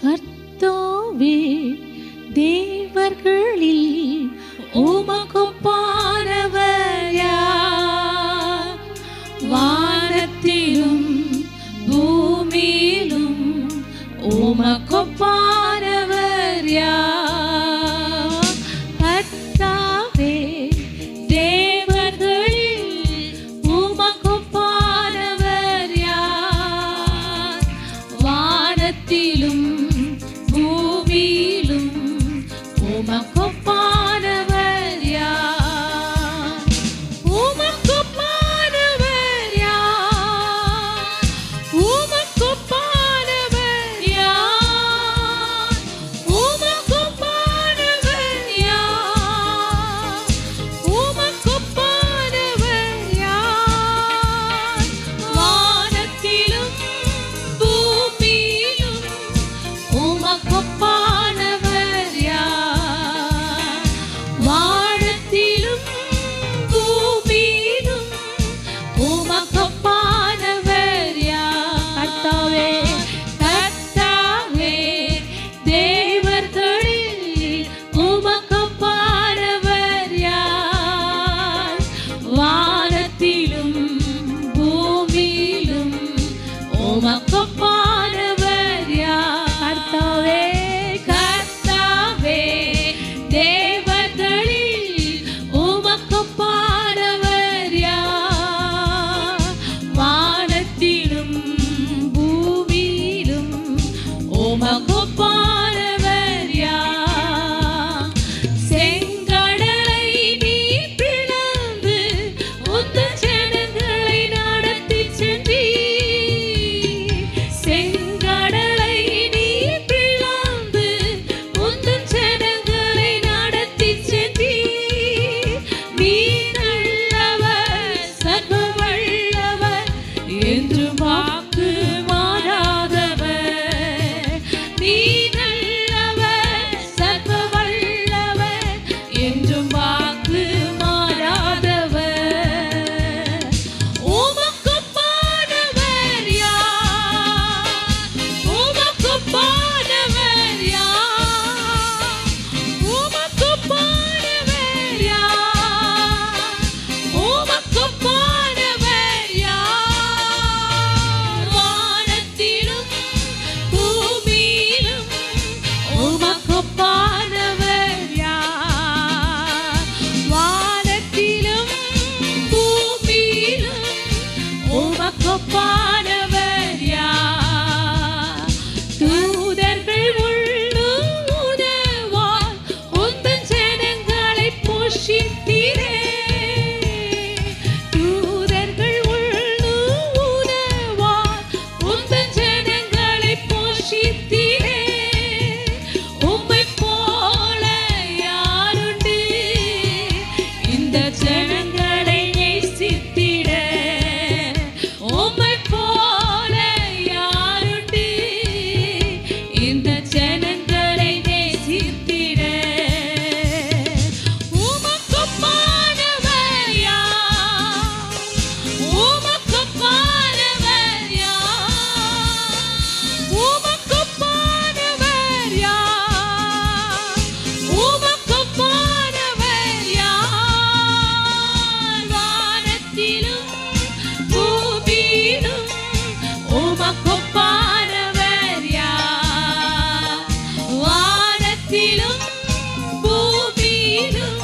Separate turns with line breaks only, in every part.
கர்த்தாவே தேவர்களில் உமக்குப்பானவர் யார் வானத்திலும் பூமியிலும் உமக்குப்பானவர் யார் கர்த்தாவே தேவர்களில் உமக்குப்பானவர் யார் வானத்திலும் பூமியிலும் உமக்குப்பானவர் யார் உமக்குப்பானவர் யார் உமக்குப்பானவர் யார் உமக்குப்பானவர் யார் உமக்குப்பானவர் யார் வானத்திலும் பூமியிலும் உமக்குப்பானவர் யார் வானத்திலும் பூமியிலும் உமக்குப்பானவர் யார் கர்த்தாவே கர்த்தாவே தேவர்களில் உமக்குப்பானவர் யார் வானத்திலும் பூமியிலும் உமக்குப்பானவர் யார் கர்த்தாவே கர்த்தாவே தேவர்களில் உமக்குப்பானவர் யார் வானத்திலும் பூமியிலும் உமக்குப்பானவர் யார் செங்கடலை நீ பிளந்து உந்தன் ஜனங்களை நடத்திச் சென்றீர். செங்கடலை நீ பிளந்து உந்தன் ஜனங்களை நடத்திச் சென்றீர். நீர் நல்லவர், சர்வ வல்லவர், என்று வாக்கு மாறாதவர். நீர் நல்லவர், சர்வ வல்லவர், என்றும் வாக்கு மாறாதவர். உமக்குப்பானவர் யார்? உமக்குப்பானவர் யார்? உமக்குப்பானவர் யார்? உமக்குப்பானவர் யார்? வானத்திலும் பூமியிலும் உமக்குப்பானவர் யார்? வானத்திலும் பூமியிலும் உமக்குப்பானவர் யார்? தூதர்கள் உள்ளும் உதவால் உந்தன் ஜனங்களை போஷித்தீரே. தூதர்கள் உள்ளும் உதவால் உந்தன் ஜனங்களை போஷித்தீரே. உம்மைப் போல யாருண்டு இந்த ஜனங்களை நேசித்திட உம்மைப் போல யாருண்டு இந்த ஜனங்களை நேசித்திட உமக்குப்பானவர் யார்? உமக்குப்பானவர் யார்? உமக்குப்பானவர் யார்? உமக்குப்பானவர் யார்? வானத்திலும் பூமியிலும் உமக்குப்பானவர் யார்? வானத்திலும் பூமியிலும்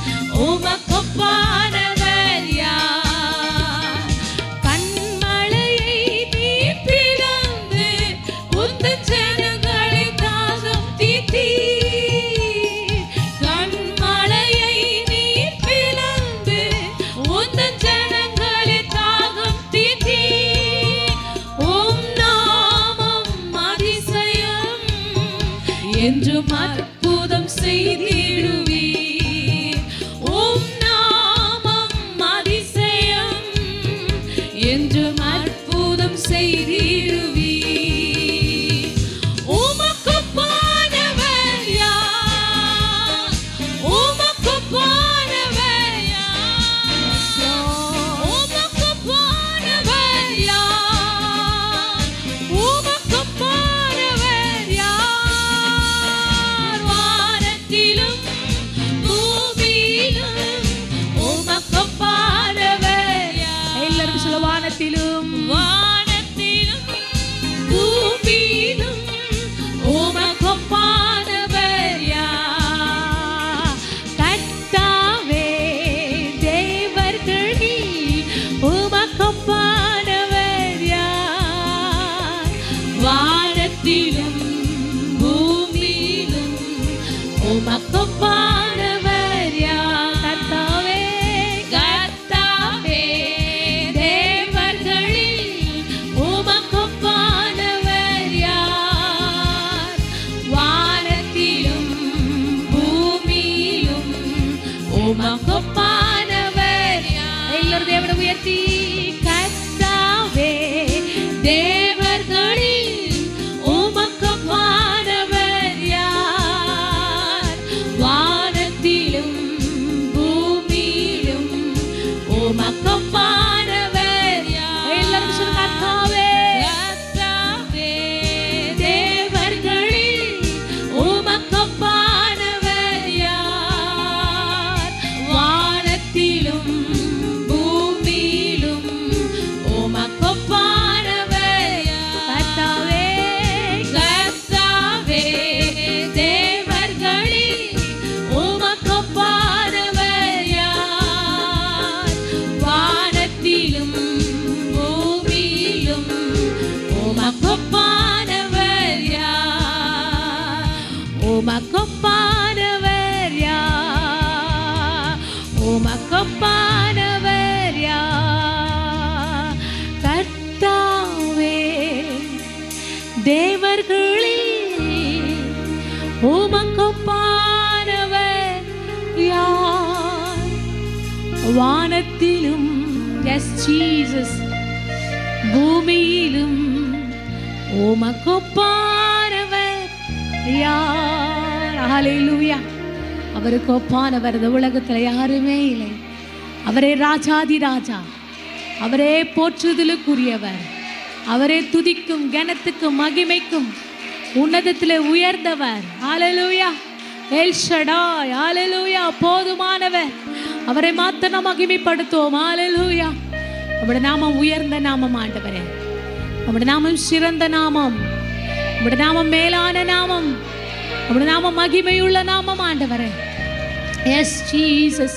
உமக்குப்பானவர் யார்? கண்மலையை நீ பிளந்து உந்தன் ஜனங்களை தாகம் தீர்த்தீர். கண்மலையை நீ பிளந்து உந்தன் ஜனங்களை தாகம் தீர்த்தீர். உம் நாமம் அதிசயம் என்றும் அற்புதம் செய்திடுவீர் உம் நாமம் அதிசயம் என்றும் அற்புதம் செய்திடுவீர் உமக்குப்பானவர் யார்? உமக்குப்பானவர் யார்? உமக்குப்பானவர் யார்? உமக்குப்பானவர் யார்? உமக்கொப்பானவர் யார் கர்த்தாவே கர்த்தாவே தேவர்களில் உமக்கொப்பானவர் யார் வானத்திலும் பூமியிலும் உமக்கொப்பானவர் யார் எல்லாரும் தேவனை உயர்த்தி கர்த்தாவே தேவர்களில் உமக்கொப்பானவர் யார் வானத்திலும் பூமியிலும் உமக்கொப்பானவர் யார் எல்லாரும் சொல்லுங்க கர்த்தாவே கர்த்தாவே தேவர்களில் உமக்கொப்பானவர் யார் வானத்திலும் பூமியிலும் உமக்கொப்பானவர் யார் கர்த்தாவே கர்த்தாவே தேவர்களில் உமக்கொப்பானவர் யார் வானத்திலும் பூமியிலும் உமக்கொப்பானவர் யார் உமக்கொப்பானவர் யார் உமக்கொப்பானவர் யார் கர்த்தாவே தேவர்களில் உமக்கொப்பானவர் யார் வானத்திலும் எஸ் ஜீசஸ் பூமியிலும் உமக்கொப்பானவர் யார் ஹalleluya அவருக்கு ஒப்பானவர் இந்த உலகத்தில் யாருமே இல்லை அவரே ராஜாதி ராஜா அவரே போற்றுதலுக்குரியவர் அவரே துதிக்கும் கனத்துக்கும் மகிமைக்கும் உன்னதத்தில் உயர்ந்தவர் ஹalleluya எல் ஷடாய் ஹalleluya போதுமானவர் அவரை மாத்த நாம் மகிமைப்படுத்துவோம் ஹalleluya அவருடைய நாமம் உயர்ந்த நாமம் ஆண்டவரே அவருடைய நாமம் சிறந்த நாமம் அவருடைய நாமம் மேலான நாமம் அவருடைய நாமம் மகிமையுள்ள நாமம் ஆண்டவரே எஸ் ஜீசஸ்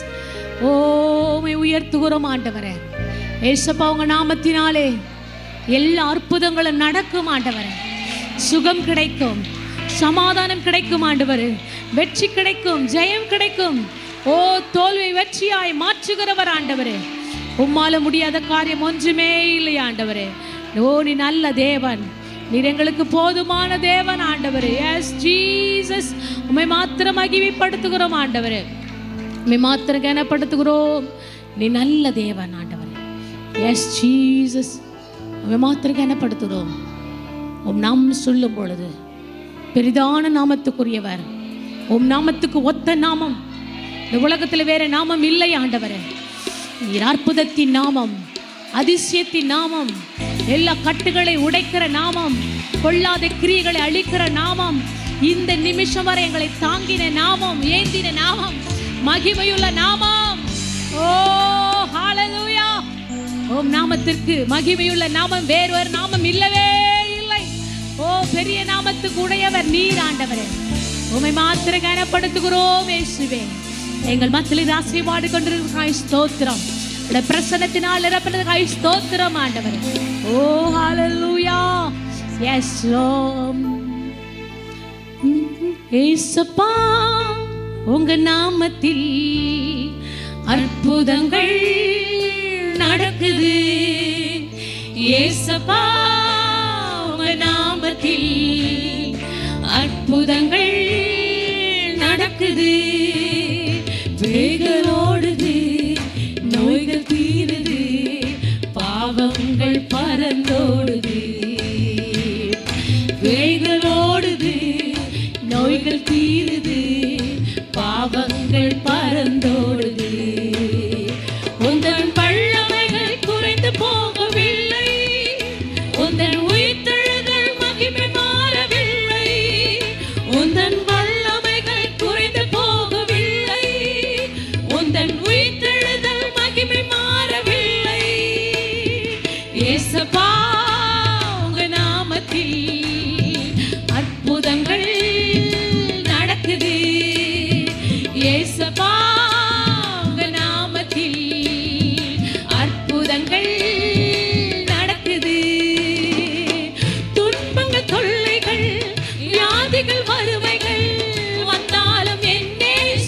ஓமை உயர்த்துகிறோம் ஆண்டவரே ஏசப்பா உங்க நாமத்தினாலே எல்லா அற்புதங்களும் நடக்கும் ஆண்டவரே சுகம் கிடைக்கும் சமாதானம் கிடைக்கும் ஆண்டவரே வெற்றி கிடைக்கும் ஜெயம் கிடைக்கும் ஓ தோல்வி வெற்றியாய் மாற்றுகிறவர் ஆண்டவரே உம்மால முடியாத காரியம் ஒன்றுமே இல்லை ஆண்டவரே ஓ நீ நல்ல தேவன் நீர் எங்களுக்கு போதுமான தேவன் ஆண்டவரே எஸ் ஜீசஸ் உம்மை மாத்திரம் மகிமைப்படுத்துகிறோம் ஆண்டவரே உம்மை மாத்திரம் கனப்படுத்துகிறோம் நீ நல்ல தேவன் ஆண்டவரே எஸ் ஜீசஸ் உம்மை மாத்திரம் கனப்படுத்துகிறோம் உம் நாம் சொல்லும் பொழுது பெரிதான நாமத்துக்குரியவர் உம் நாமத்துக்கு ஒத்த நாமம் இந்த உலகத்தில் வேற நாமம் இல்லை ஆண்டவரே நீர் அற்புதத்தின் நாமம் அதிசயத்தின் நாமம் எல்லா கட்டுகளை உடைக்கிற நாமம் கொள்ளாத கிரியைகளை அழிக்கிற நாமம் இந்த நிமிஷம் வரை எங்களை தாங்கின நாமம் ஏந்தின நாமம் மகிமையுள்ள நாமம் ஓ ஹalleluya ஓம் நாமத்திற்கு மகிமையுள்ள நாமம் வேறு ஒரு நாமம் இல்லவே இல்லை ஓ பெரிய நாமத்துக்கு உடையவர் நீர் ஆண்டவரே உமை மாத்திர கனப்படுத்துகிறோம் இயேசுவே எங்கள் மத்தியில் ஆசீர்வாடு கொண்டிருக்காய் ஸ்தோத்திரம் உடைய பிரசன்னத்தினால் நிரப்பினதுக்காய் ஸ்தோத்திரம் ஆண்டவரே ஓ ஹalleluya எஸ் ஓம் ஏசப்பா உங்க நாமத்தில் அற்புதங்கள் நடக்குது ஏசப்பா உங்க நாமத்தில் அற்புதங்கள் நடக்குது வேகலோடுது நோய்கள் தீருது பாவங்கள் பறந்தோடுது வேகலோடுது நோய்கள் தீருது பாவங்கள் பறந்தோடுது உந்தன் பள்ளமைகள் குறைந்து போகவில்லை உந்தன் உயிர்த்தெழுதல் மகிமை மாறவில்லை உந்தன் வல்லமைகள் குறைந்து போகவில்லை உந்தன் உயிர்த்தெழுதல் மகிமை மாறவில்லை ஏசப்பா உங்க நாமத்தில் அற்புதங்கள் நடக்குது ஏசப்பா உங்க நாமத்தில் அற்புதங்கள் நடக்குது துன்பங்கள் தொல்லைகள் வியாதிகள் வறுமைகள் வந்தாலும் என்னே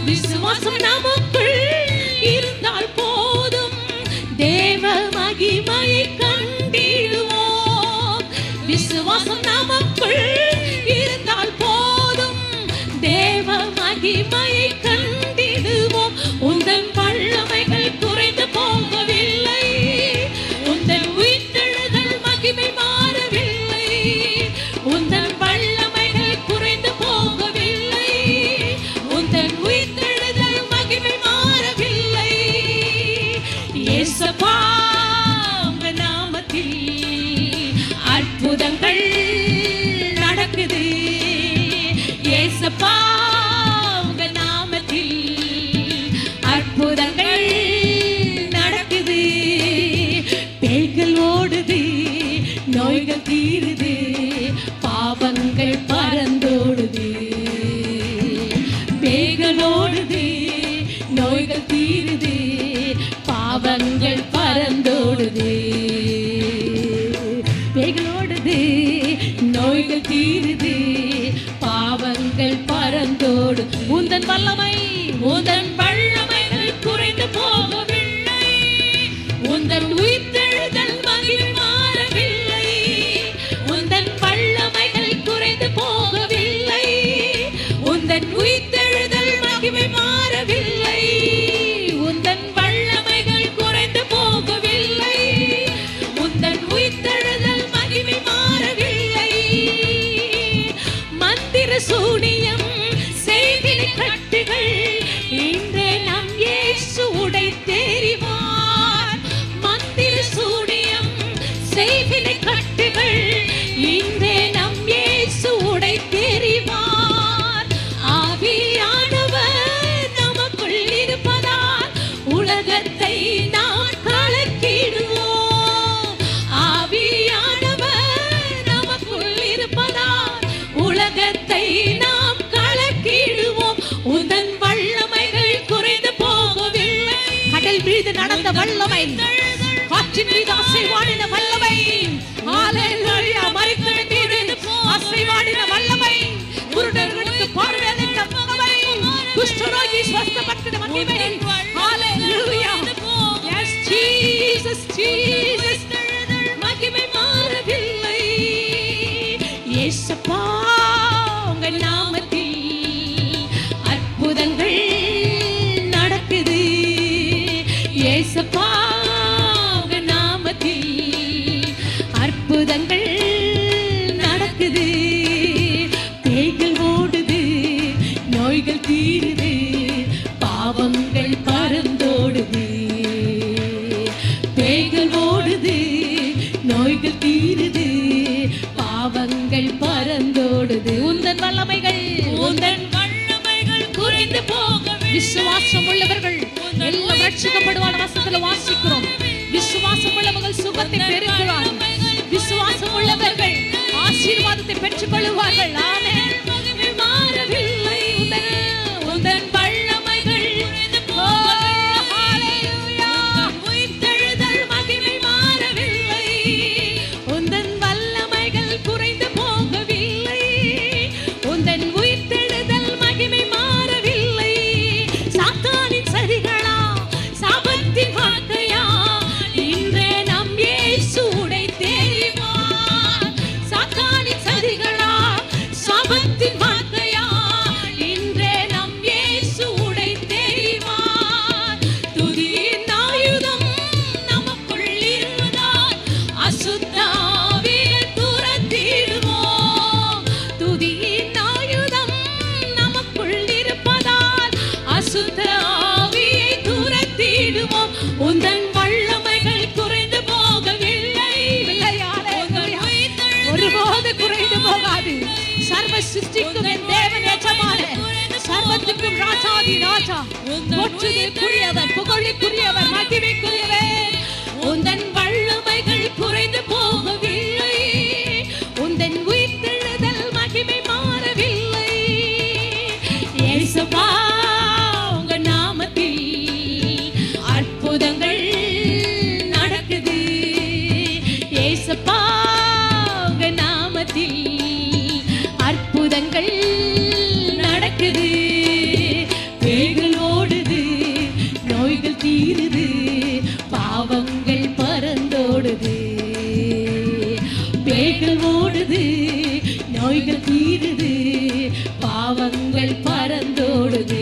விசுவாசம் நமக்குள் இருந்தால் போதும் தேவ மகிமையை கண்டிடுவோம் விசுவாசம் நமக்குள் இருந்தால் போதும் தேவ மகிமையை கண்டிடுவோம் உந்தன் வல்லமைகள் குறைந்து போகவில்லை உந்தன் உயிர்த்தெழுதல் மகிமை மாறவில்லை உந்தன் வல்லமைகள் குறைந்து போகவில்லை உந்தன் உயிர்த்தெழுதல் மகிமை மாறவில்லை இயேசப்பா உங்க நாமத்தில் அற்புதங்கள் நடக்குது இயேசப்பா உங்க நாமத்தில் அற்புதங்கள் நடக்குது பேய்கள் ஓடுது நோய்கள் தீருது பாவங்கள் பறந்தோடுது பேய்கள் ஓடுது நோய்கள் தீருது பாவங்கள் பறந்தோடுது பேய்கள் ஓடுது நோய்கள் தீருது பாவங்கள் பறந்தோடு உந்தன் வல்லமை உந்தன் வல்லமைகள் குறைந்து போகவில்லை உந்தன் உயிர்த்தெழுதல் மகிமை மாறவில்லை உந்தன் வல்லமைகள் குறைந்து போகவில்லை உந்தன் உயிர்த்தெழுதல் மகிமை மாறவில்லை உந்தன் வல்லமைகள் குறைந்து போகவில்லை உந்தன் உயிர்த்தெழுதல் மகிமை மாறவில்லை மந்திர சூனியம் செய்வினை கட்டுகள் இன்றே நம் இயேசு உடை தெரிவார் மந்திர சூனியம் செய்வினை கட்டுகள் இன்றே நம் இயேசு உடை தெரிவார் ஆவியானவர் நமக்குள் இருப்பதால் உலகத்தை நாம் கலக்கிடுவோம் ஆவியானவர் நமக்குள் இருப்பதால் உலகத்தை நாம் கலக்கிடுவோம் உந்தன் வல்லமைகள் குறைந்து போகவில்லை கடல் மீது நடந்த வல்லமை காற்றின் மீது அசைவாடின வல்லமை ஹalleluya மரித்தவன் மீது அசைவாடின வல்லமை குருடர்களுக்கு பார்வை அளித்த வல்லமை குஷ்டரோகி ஸ்வஸ்தப்படுத்தின மகிமை ஹalleluya yes jesus jesus மகிமை மாறவில்லை இயேசப்பா உங்க நாமத்தில் அற்புதங்கள் நடக்குது இயேசப்பா உங்க நாமத்தில் அற்புதங்கள் நடக்குது பேய்கள் ஓடுது நோய்கள் தீருது பாவங்கள் பறந்தோடுது பேய்கள் ஓடுது நோய்கள் தீருது பாவங்கள் பறந்தோடுது உந்தன் வல்லமைகள் உந்தன் வல்லமைகள் குறைந்து போக விசுவாசம் உள்ளவர்கள் எல்லாம் ரட்சிக்கப்படுவான வசத்துல வாசிக்கிறோம் விசுவாசம் உள்ளவர்கள் சுகத்தை பெறுகிறார்கள் விசுவாசம் உள்ளவர்கள் ஆசீர்வாதத்தை பெற்றுக் கொள்வார்கள் ஆமென் மாறவில்லை உந்தன் உந்தன் வல்லமைகள் ஓ, ஹalleluya. உயிர்த்தெழுதல் மகிமை மாறவில்லை உந்தன் வல்லமைகள் குறைந்து போகவில்லை உந்தன் உயிர்த்தெழுதல் மகிமை மாறவில்லை சாத்தானின் சரிகளா சாபத்தின் வார்த்தையா இன்றே நம் இயேசு உடை தெரிவார் சாத்தானின் சதிகளா சாபத்தின் வார்த்தையா இன்றே நம் இயேசு உடை தெரிவார் துதியின் ஆயுதம் நமக்குள் இருப்பதால் அசுத்தாவியை துரத்திடுவோம் துதியின் ஆயுதம் நமக்குள் இருப்பதால் அசுத்த ஆவியை துரத்திடுவோம் உந்தன் வல்லமைகள் குறைந்து போகவில்லை ஒருபோது குறைந்து போகாது சர்வ சிருஷ்டிக்கும் என் தேவன் எஜமான சர்வத்துக்கும் ராஜாதி ராஜா போற்றுதற்குரியவர் புகழுக்குரியவர் மகிமைக்குரியவர் உந்தன் வல்லமைகள் குறைந்து போகவில்லை உந்தன் உயிர்த்தெழுதல் மகிமை மாறவில்லை இயேசுவா உங்க நாமத்தில் அற்புதங்கள் நடக்குது இயேசுப்பா உங்க நாமத்தில் அற்புதங்கள் நடக்குது பேய்கள் தீருது பாவங்கள் பறந்தோடுது பேய்கள் ஓடுது நோய்கள் தீருது பாவங்கள் பறந்தோடுது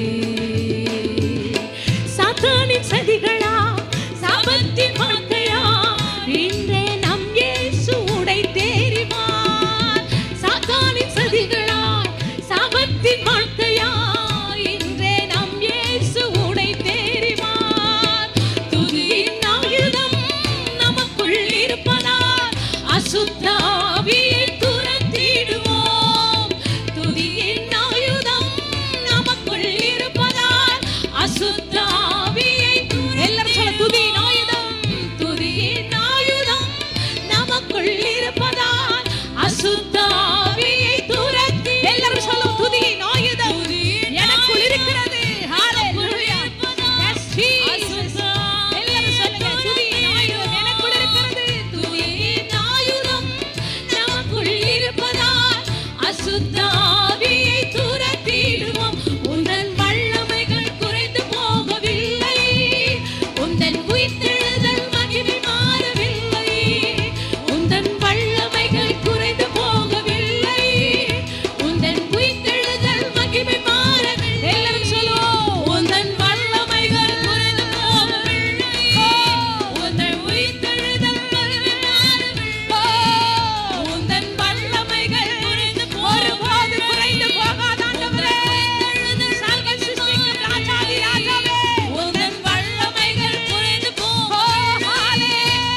சாத்தானின் சதிகளா சாபத்தின் வாழ்க்கையா இன்றே நம் இயேசு உடை தேறிவார் சாத்தானின் சதிகளா சாபத்தின் வாழ்க்கையா இன்றே நம் இயேசு உடை தேறிவார் துதியின் ஆயுதம் நமக்குள் இருப்பதால் அசுத்தாவியை துரத்திடுவோம் துதியின் ஆயுதம் நமக்குள் இருப்பதால் அசுத்தாவியை எல்லாரும் சொல்ல துதியின் ஆயுதம் துதியின் ஆயுதம் நமக்குள் இருப்பதால் அசுத்தாவியை துரத்தி எல்லாரும் சொல்ல துதியின் ஆயுதம் எனக்குள் இருக்கிறது ஹalleluya yes jesus எல்லாரும் சொல்லுங்க துதியின் ஆயுதம் எனக்குள் இருக்கிறது துதியின் ஆயுதம் நமக்குள் இருப்பதால் அசுத்தாவியை துரத்திடுவோம் உந்தன் வல்லமைகள் குறைந்து போகவில்லை உந்தன் உயிர்த்தெழுதல் மகிமை மாறவில்லை உந்தன் வல்லமைகள் குறைந்து போகவில்லை உந்தன் உயிர்த்தெழுதல் மகிமை மாறவில்லை எல்லாரும் சொல்லுவோம் உந்தன் வல்லமைகள் குறைந்து போகவில்லை உந்தன் உயிர்த்தெழுதல் மகிமை மாறவில்லை உந்தன் வல்லமைகள் குறைந்து ஒருபோது குறைந்து போகாத ஆண்டவரே சர்வ சிருஷ்டிக்கும் ராஜாதி ராஜாவே உந்தன் வல்லமைகள் குறைந்து போகாதே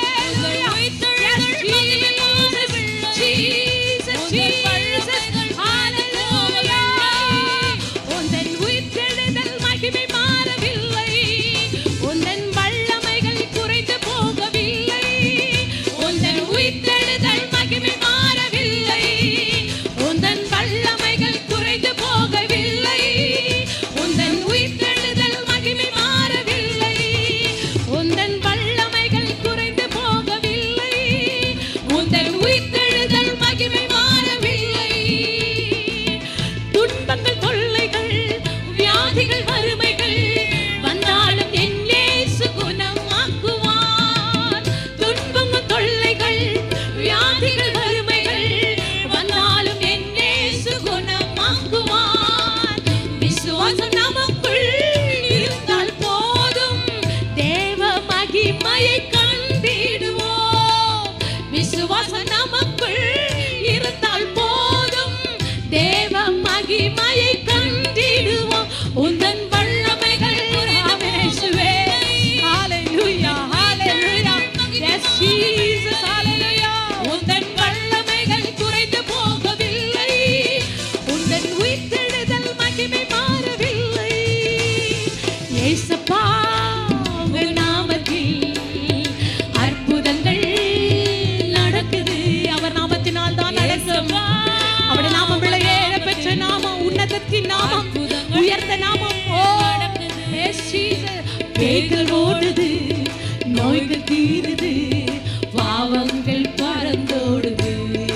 Jesus, Jesus, hallelujah. உந்தன் உயிர்த்தெழுதல் மகிமை மாறவில்லை உந்தன் வல்லமைகள் குறைந்து போகவில்லை உந்தன் உயிர்த்தெழுதல் மகிமை மாறவில்லை உந்தன் வல்லமைகள் குறைந்து போகவில்லை உந்தன் உயிர்த்தெழுதல் மகிமை மாறவில்லை உந்தன் வல்லமைகள் குறைந்து போகவில்லை உந்தன் உயிர்த்தெழுதல் மகிமை மாறவில்லை துன்பங்கள் தொல்லைகள் வியாதிகள் வறுமைகள் வந்தாலும் என் இயேசு குணமாக்குவார் துன்பங்கள் தொல்லைகள் வியாதிகள் வறுமைகள் வந்தாலும் என் இயேசு குணமாக்குவார் விசுவாசம் நமக்குள் இருந்தால் போதும் தேவ மகிமையை கண்டிடுவோம் விசுவாசம் நமக்குள் இருந்தால் போதும் தேவ மகிமையை கண்டிடுவோம் உந்தன் வல்லமைகள் இயேசுவே ஹalleluya ஹalleluya yes jesus hallelujah உந்தன் வல்லமைகள் குறைந்து போகவில்லை உந்தன் உயிர்த்தெழுதல் மகிமை மாறவில்லை ஏசப்பா உங்கள் நாமத்தில் அற்புதங்கள் நடக்குது அவர் நாமத்தினால் தான் நடக்கும் அவருடைய நாமம் விளையேற பெற்ற நாமம் உன்னதத்தின் நாமம் உயர்ந்த நாமம் ஓ yes, Jesus. பேய்கள் ஓடுது நோய்கள் தீருது பாவங்கள் பறந்தோடுது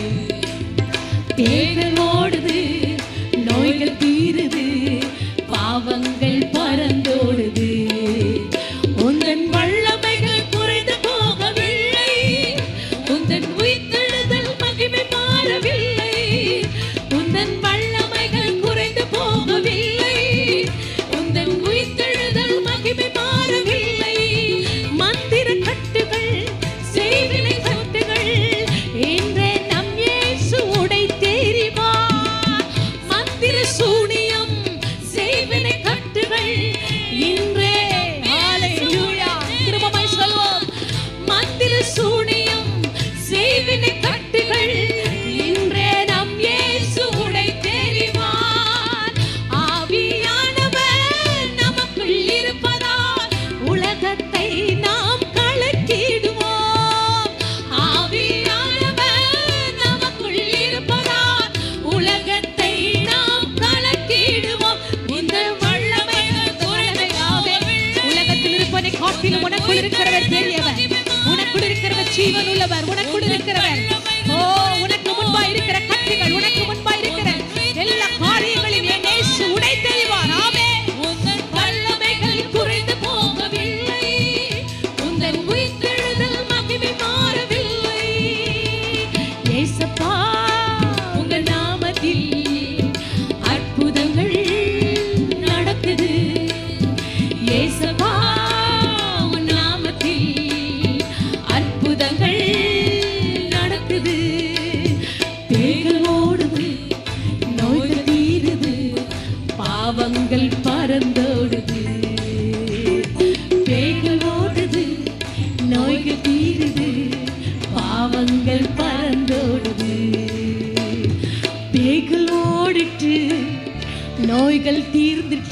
பேய்கள் ஓடுது நோய்கள் தீருது பாவங்கள் பறந்தோடுது உந்தன் வல்லமைகள் குறைந்து போகவில்லை உந்தன் உயிர்த்தெழுதல் மகிமை மாறவில்லை உந்தன் வல்லமைகள் குறைந்து போகவில்லை உந்தன் உயிர்த்தெழுதல் மகிமை மாறவில்லை மந்திர கட்டுகள் செய்வினை கட்டுகள் இன்றே நம் இயேசு உடை தெரிவா மந்திர சூனியம் செய்வினை கட்டுகள் இன்றே ஹalleluya திரும்பமாய் சொல்வோம் மந்திர சூனியம் செய்வினை கட்டுகள் இன்றே நம் இயேசு உடை தெரிவார் ஆவியானவர் நமக்குள் இருப்பதால் உலகத்தை நாம் கலக்கிடுவோம் ஆவியானவர் நமக்குள் இருப்பதால் உலகத்தை நாம் கலக்கிடுவோம் இந்த வல்லமைகள் குறைவையாவே உலகத்தில் இருப்பதை காட்டிலும் உனக்குள் இருக்கிறவர் பெரியவர் உனக்குள் இருக்கிறவர் ஜீவன் உள்ளவர் உனக்குள் இருக்கிறவர் ஓ உனக்கு முன்பா இருக்கிற கட்டிகள் உனக்கு முன்பா இருக்கிற எல்லா காரியங்களையும் என் இயேசு உடை தெரிவார் ஆமே வல்லமைகள் குறைந்து போகவில்லை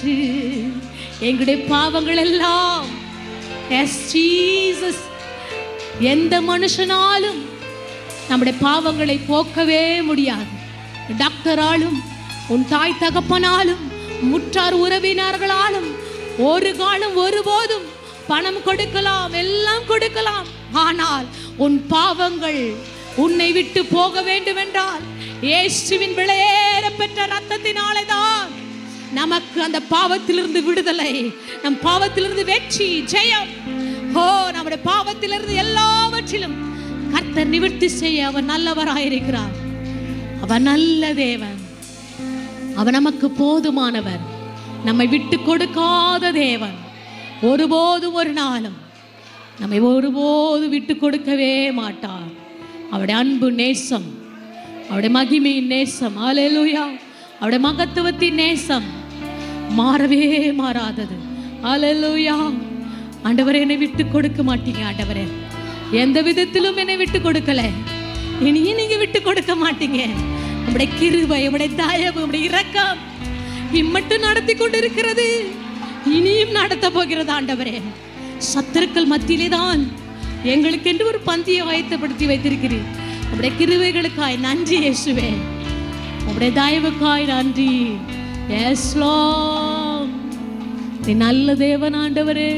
போயிற்று எங்களுடைய பாவங்கள் எல்லாம் எஸ் ஜீசஸ் எந்த மனுஷனாலும் நம்முடைய பாவங்களை போக்கவே முடியாது டாக்டராலும் உன் தாய் தகப்பனாலும் முற்றார் உறவினர்களாலும் ஒரு காலம் ஒருபோதும் பணம் கொடுக்கலாம் எல்லாம் கொடுக்கலாம் ஆனால் உன் பாவங்கள் உன்னை விட்டு போக வேண்டும் என்றால் இயேசுவின் விளையேற பெற்ற ரத்தத்தினாலே தான் நமக்கு அந்த பாவத்திலிருந்து விடுதலை நம் பாவத்திலிருந்து வெற்றி ஜெயம் ஓ நம்முடைய பாவத்திலிருந்து எல்லாவற்றிலும் கர்த்தர் நிவர்த்தி செய்ய அவர் நல்லவராயிருக்கிறார் அவர் நல்ல தேவன் அவர் நமக்கு போதுமானவர் நம்மை விட்டு கொடுக்காத தேவன் ஒருபோதும் ஒரு நாளும் நம்மை ஒருபோதும் விட்டு கொடுக்கவே மாட்டார் அவருடைய அன்பு நேசம் அவருடைய மகிமையின் நேசம் அலையலூயா அவருடைய மகத்துவத்தின் நேசம் மாறவே மாறாதது அலையலூயா ஆண்டவரே என்னை விட்டு கொடுக்க மாட்டீங்க ஆண்டவரே எந்த விதத்திலும் என்னை விட்டு கொடுக்கல இனியும் நீங்க விட்டு கொடுக்க மாட்டீங்க உங்களுடைய கிருபை உங்களுடைய தயவு உங்களுடைய இரக்கம் இம்மட்டும் நடத்தி கொண்டிருக்கிறது இனியும் நடத்த போகிறது ஆண்டவரே சத்துருக்கள் மத்தியிலே தான் எங்களுக்கென்று ஒரு பந்தியை ஆயத்தப்படுத்தி வைத்திருக்கிறீர் உங்களுடைய கிருபைகளுக்காய் நன்றி இயேசுவே உங்களுடைய தயவுக்காய் நன்றி எஸ் நீ நல்ல தேவன் ஆண்டவரே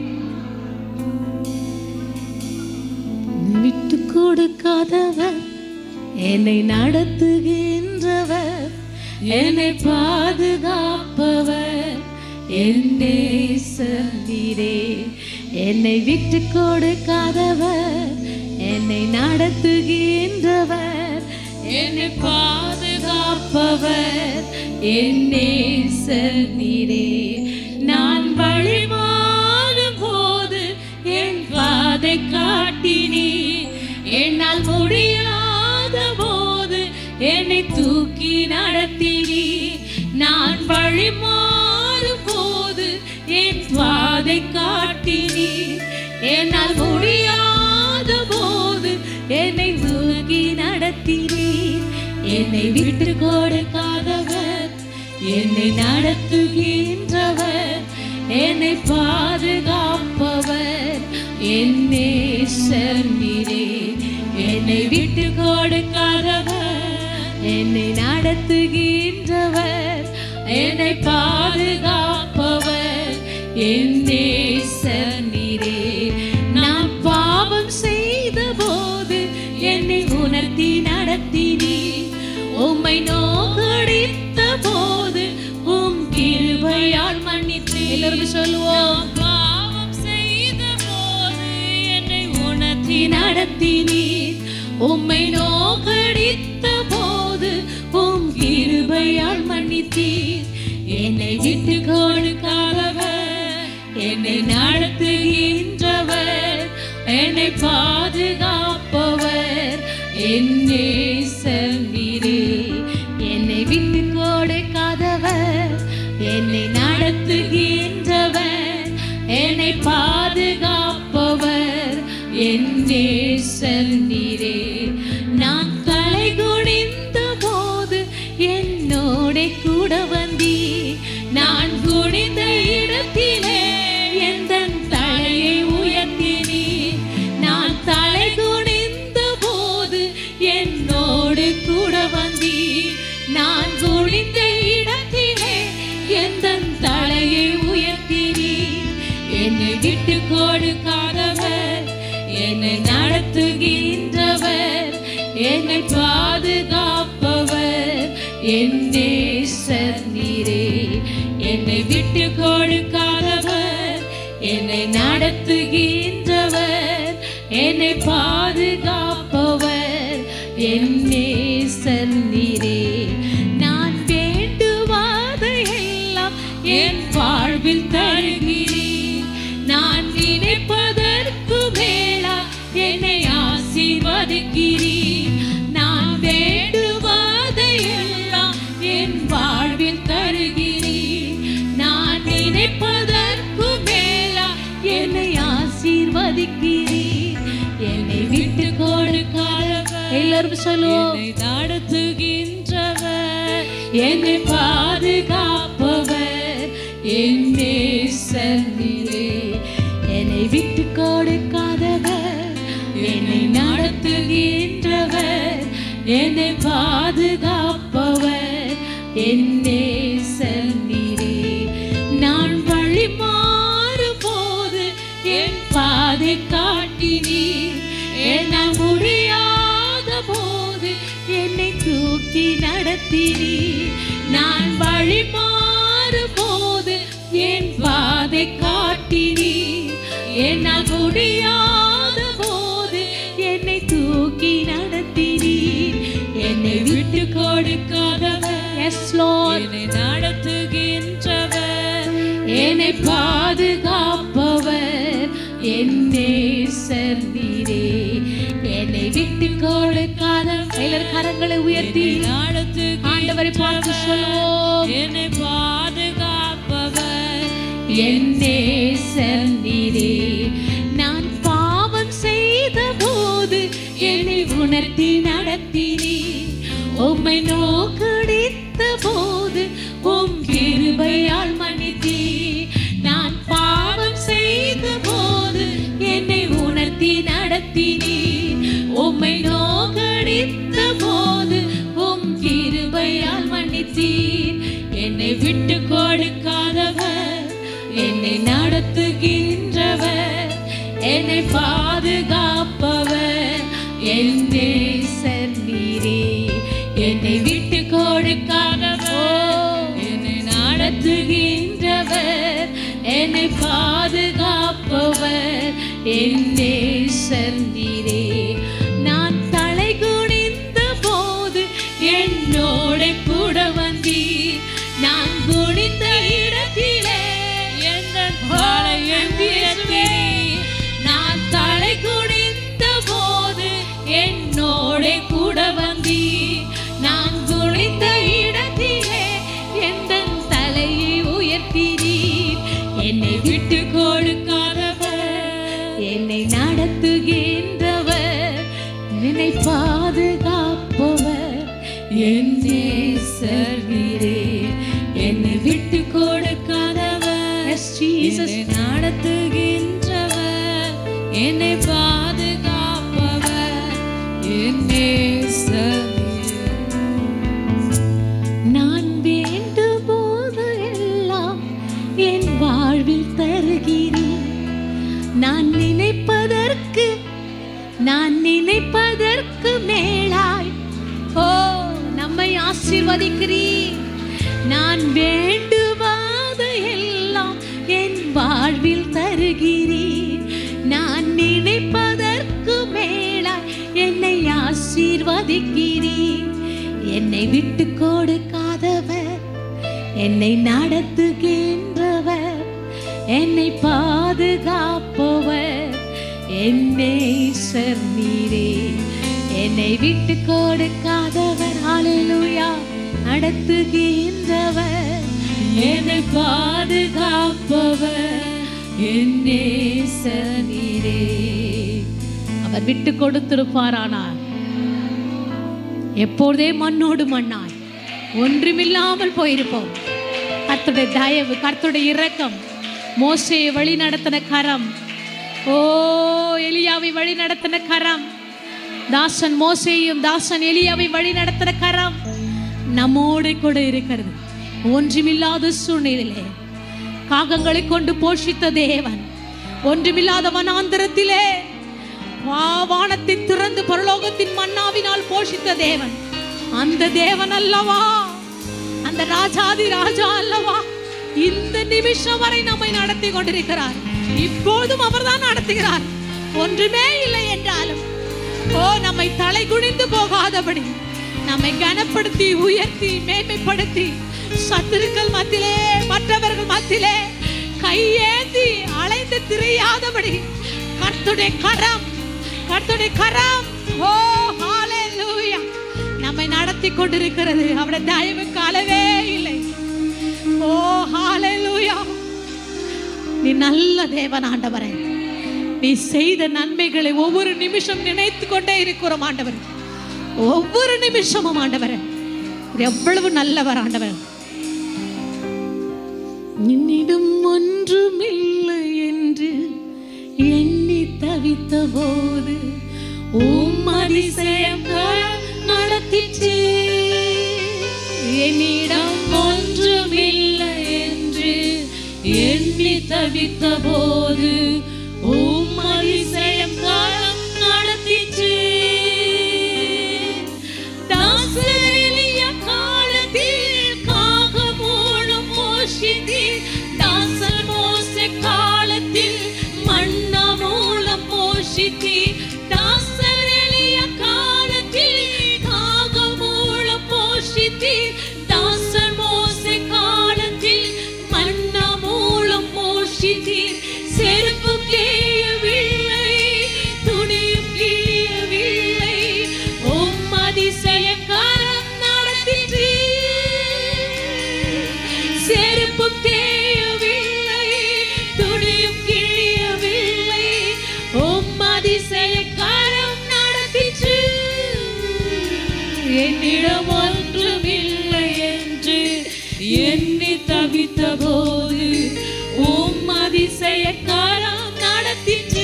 விட்டு கொடுக்காதவர் என்னை நடத்துகின்றவர் என்னை பாதுகாப்பவர் என்னே சந்திரே என்னை விட்டு கொடுக்காதவர் என்னை நடத்துகின்றவர் என்னை பாதுகாப்பவர் என்னே சந்திரே நான் வழி மாறும் போது என் பாதை காட்டினீ என்னால் முடியாத போது என்னை தூக்கி நடத்தினீ நான் வழி மாறும் போது என் பாதை காட்டினீ என்னால் முடியாத போது என்னை தூக்கி நடத்தினீர் என்னை விட்டு கொடுக்காதவர் என்னை நடத்துகின்றவர் என்னை பாதுகாப்பவர் என்னே சர்மிரே என்னை விட்டு கொடுக்காதவர் என்னை நடத்துகின்றவர் என்னை பாதுகாப்பவர் என்னே சர்மிரே நான் பாவம் செய்த போது என்னை உணர்த்தி நடத்தினீ உம்மை நோக்கடித்த போது உம் கிருபையால் மன்னித்து எல்லாரும் சொல்லுவோம் பாவம் செய்த போது என்னை உணர்த்தி நடத்தினீர் உம்மை நோக்கடித்த போது உம் கிருபையால் மன்னித்தீர் என்னை விட்டு கொடுக்காதவர் என்னை நடத்துகின்றவர் என்னை பாதுகாப்பவர் என்னே சந்திரே என்னை விட்டு கொடுக்காதவர் என்னை நடத்துகின்றவர் என்னை பாதுகாப்பவர் என்னே சந்திரே நான் தலை குனிந்த போது என்னோட கூட வந்தீ நான் குனிந்த இடத்திலே எந்த தலையை உயர்த்தினீ நான் தலை குனிந்த போது என்னோடு கூட வந்தீ நான் குனிந்த இடத்திலே எந்த தலையை உயர்த்தினீ என்னை விட்டு கொடுக்காதவர் என்னை நடத்துகின்றவர் என்னை பாதுகாப்பவர் என்னே சர்நீரே என்னை விட்டு கொடுக்காதவர் என்னை நடத்துகின்றவர் என்னை பாதுகாப்பவர் என்னே சர்நீரே நான் வேண்டுவாதை எல்லாம் என் வாழ்வில் தருகிறீர் நான் நினைப்பதற்கு மேலா என்னை ஆசீர்வதிக்கிறீர் நான் வேண்டுவாதை எல்லாம் என் வாழ்வில் தருகிறீர் நான் நினைப்பதற்கு மேலா என்னை ஆசீர்வதிக்கிறீர் என்னை விட்டு கொடுக்காதவர் எல்லாரும் சொல்லுவோம் என்னை நடத்துகின்றவர் என்னை பாதுகாப்பவர் காட்டினீர் என்னால் முடியாத போது என்னை தூக்கி நடத்தினீர் நான் வழி மாறும் போது என் பாதை காட்டினீர் என்னால் முடியாத போது என்னை தூக்கி நடத்தினீர் என்னை விட்டு கொடுக்காதவர் எஸ் என்னை நடத்துகின்றவர் என்னை பாதுகாப்பவர் என்னே நீரே என்னை விட்டு கொடுக்காத கைலர் கரங்களை உயர்த்தி ஆண்டவரை பார்த்து சொல்வோம்
என்னை பாதுகாப்பவர்
என்னே நீரே நான் பாவம் செய்த போது என்னை உணர்த்தி நடத்தினீர் உம்மை நோக்கடித்த போது உம் கிருபையால் மன்னித்தீர் நான் பாவம் செய்த போது என்னை உணர்த்தி நடத்தினீர் உம்மை நோக்கடித்த போது உம் கிருபையால் மன்னித்தீர் என்னை விட்டு கொடுக்காதவர் என்னை நடத்துகின்றவர் என்னை பாதுகாப்பவர் என் நேசர் நீரே என்னை விட்டு கொடுக்காதவர் என்னை நடத்துகின்றவர் என்னை பாதுகாப்பவர் என் நேசர் நீரே நான் தலை குனிந்த போது என்னோட கூட வந்தீர் நான் குனிந்த இடத்திலே எந்த தலையும் உயர்த்தீர். நான் தலை குனிந்த போது என்னோட கூட வந்தீர் நான் குனிந்த இடத்திலே எந்த தலையை உயர்த்தினீர் என்னை விட்டு கொடுக்காதவர் என்னை நடத்துகின்றவர் என்னை பாதுகாப்பவர் என் நேசர் நீரே என்னை விட்டு கொடுக்காதவர் எஸ் ஜீசஸ்
என்னை நடத்துகின்றவர் என்னை பாதுகாப்பவர் என் நேசர்
நான் வேண்டும் போது எல்லாம் என் வாழ்வில் தருகிறேன் நான் நினைப்பதற்கு நான் நினைப்பதற்கு மேலாய் ஓ நம்மை ஆசீர்வதிக்கிறீர் நான் வேண்டுமாத எல்லாம் என் வாழ்வில் தருகிறீர் நான் நினைப்பதற்கு மேலாய் என்னை ஆசீர்வதிக்கிறீர் என்னை விட்டு கொடுக்காதவர் என்னை நடத்துகின்றவர் என்னை பாதுகாப்பவர் என்னை நீரே என்னை விட்டு கொடுக்காதவர் ஹalleluya நடத்துகின்றவர் என்னை பாதுகாப்பவர் என்னை நீரே அவர் விட்டு கொடுத்திருப்பாரானார் எப்பொழுதே மண்ணோடு மண்ணாய் ஒன்றுமில்லாமல் போயிருப்போம் கர்த்தருடைய தயவு கர்த்தருடைய இரக்கம் மோசையை வழி நடத்தின கரம் ஓ எலியாவை வழி நடத்தின கரம் தாசன் மோசையும் தாசன் எலியாவை வழி நடத்தின கரம் நம்மோடு கூட இருக்கிறது ஒன்றுமில்லாத சூழ்நிலையிலே காகங்களை கொண்டு போஷித்த தேவன் ஒன்றுமில்லாத வனாந்திரத்திலே வா- வானத்தை திறந்து பரலோகத்தின் மன்னாவினால் போஷித்த தேவன் அந்த தேவன் அல்லவா அந்த ராஜாதி ராஜா அல்லவா இந்த நிமிஷம் வரை நம்மை நடத்தி கொண்டிருக்கிறார் இப்போதும் அவர்தான் நடத்துகிறார் ஒன்றுமே இல்லை என்றாலும் ஓ நம்மை தலை குனிந்து போகாதபடி நம்மை கனப்படுத்தி உயர்த்தி மேன்மைப்படுத்தி சத்துருக்கள் மத்தியிலே மற்றவர்கள் மத்தியிலே கையேந்தி அலைந்து திரியாதபடி கர்த்துடைய கரம் கர்த்துடைய கரம் ஓ ஹalleluya நம்மை நடத்தி கொண்டிருக்கிறது அவருடைய தயவுக்கு அளவே இல்லை ஓ ஹalleluya நீ நல்ல தேவன் ஆண்டவரே நீ செய்த நன்மைகளை ஒவ்வொரு நிமிஷம் நினைத்து கொண்டே இருக்கிறோம் ஆண்டவர் ஒவ்வொரு நிமிஷமும் ஆண்டவர் எவ்வளவு நல்லவர் ஆண்டவர் என்னிடம் ஒன்றுமில்லை என்று எண்ணி தவித்த போது உம் அதிசயம் நடத்திற்று என்னிடம் ஒன்றுமில்லை என்று எண்ணி தவித்த போது உம் அதிசயம் போஷித்தீர் செருப்பு கேயவில்லை துணியும் கிழியவில்லை உம் அதிசயக்காரம் நடத்திற்று செருப்பு தேயவில்லை துணியும் கிழியவில்லை உம் அதிசயக்காரம் நடத்திற்று என்னிடம் ஒன்றுமில்லை என்று எண்ணி தவித்த போது உம் அதிசயக்காரம் நடத்திற்று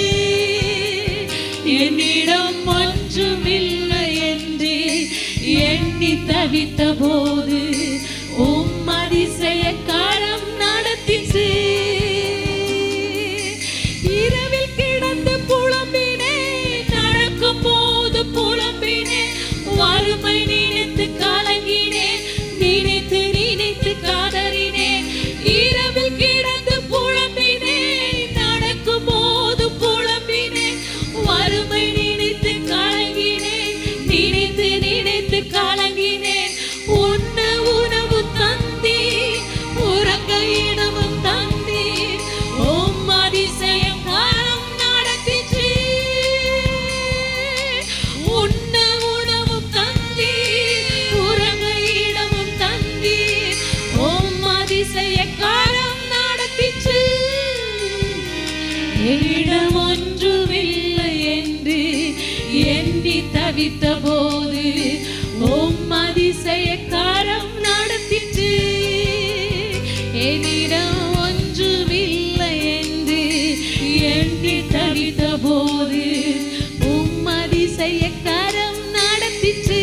என்னிடம் ஒன்றுமில்லை என்று எண்ணி தவித்த போது உம் அதிசயக்காரம் நடத்திற்று இரவில் கிடந்து புலம்பினேன் நடக்கும் போது புலம்பினேன் வறுமை நினைத்து கலங்கினேன் நினைத்து நினைத்து காதறினேன் இரவில் கிடந்து புலம்பினேன் நடக்கும் போது புலம்பினேன் வறுமை நினைத்து கலங்கினேன் நினைத்து நினைத்து கலங்கினேன் உண்ண உணவு தந்தீர் உறங்க இடமும் தந்தீர் உம் அதிசயம் காலம் நடத்திற்று உண்ண உணவும் தந்தீர் உறங்க இடமும் தந்தீர் உம் அதிசய காலம் நடத்திற்று என்னிடம் ஒன்றுமில்லை என்று எண்ணி தவித்த போது உம் அதிசயக்காரம் நடத்திற்று என்னிடம் ஒன்றுமில்லை என்று எண்ணி தவித்த போது உம் அதிசயக்காரம் நடத்திற்று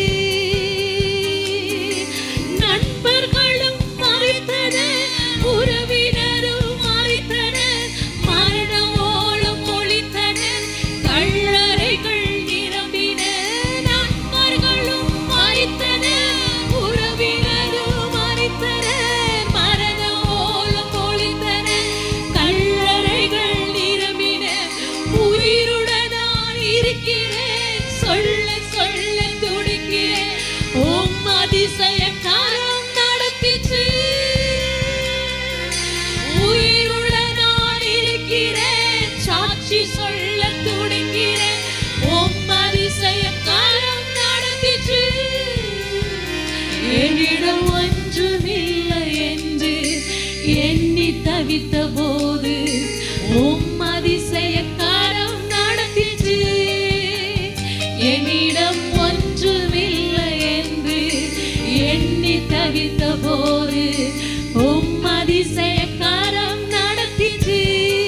நண்பர்களும் மறைத்தனர் உறவினரும் மறைத்தனர் மரண ஓலம் ஒழித்தனர் கல்லறைகள் நிரம்பின நண்பர்களும் மறைத்தனர் உறவினரும் மறைத்தனர் மரண ஓலம் ஒழித்தனர் கல்லறைகள் நிரம்பின உயிருடன் நான் இருக்கிறேன் சொல்ல சொல்ல துடிக்கிறேன் உம் அதிசயக்காரம் நடத்திற்று உயிருடன் நான் இருக்கிறேன் சாட்சி சொல்ல துடிக்கிறேன் உம் அதிசயக்காரம் நடத்திற்று என்னிடம் ஒன்றுமில்லை என்று எண்ணி தவித்த போது உம் அதிசயக்காரம் நடத்திற்று என்னிடம் ஒன்றுமில்லை என்று எண்ணி தவித்த போது உம் அதிசயக்காரம் நடத்திற்று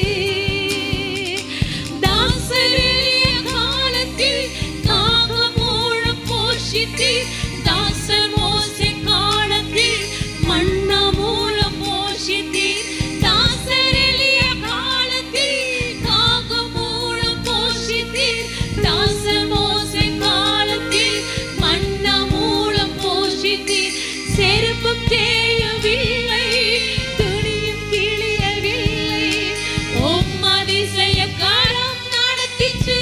தாசரிய காலத்தில் தாகமூலம் போஷித்தீர் தாசன் மோசே காலத்தில் மன்னா மூலம் போஷித்தீர் தாசரெலிய காலத்தில் தாகமூலம் போஷித்தீர் தாசன் மோசே காலத்தில் மன்னா மூலம் போஷித்தீர் செருப்பு தேயவில்லை துணியும் கிழியவில்லை உம் அதிசயக்காரம் நடத்திற்று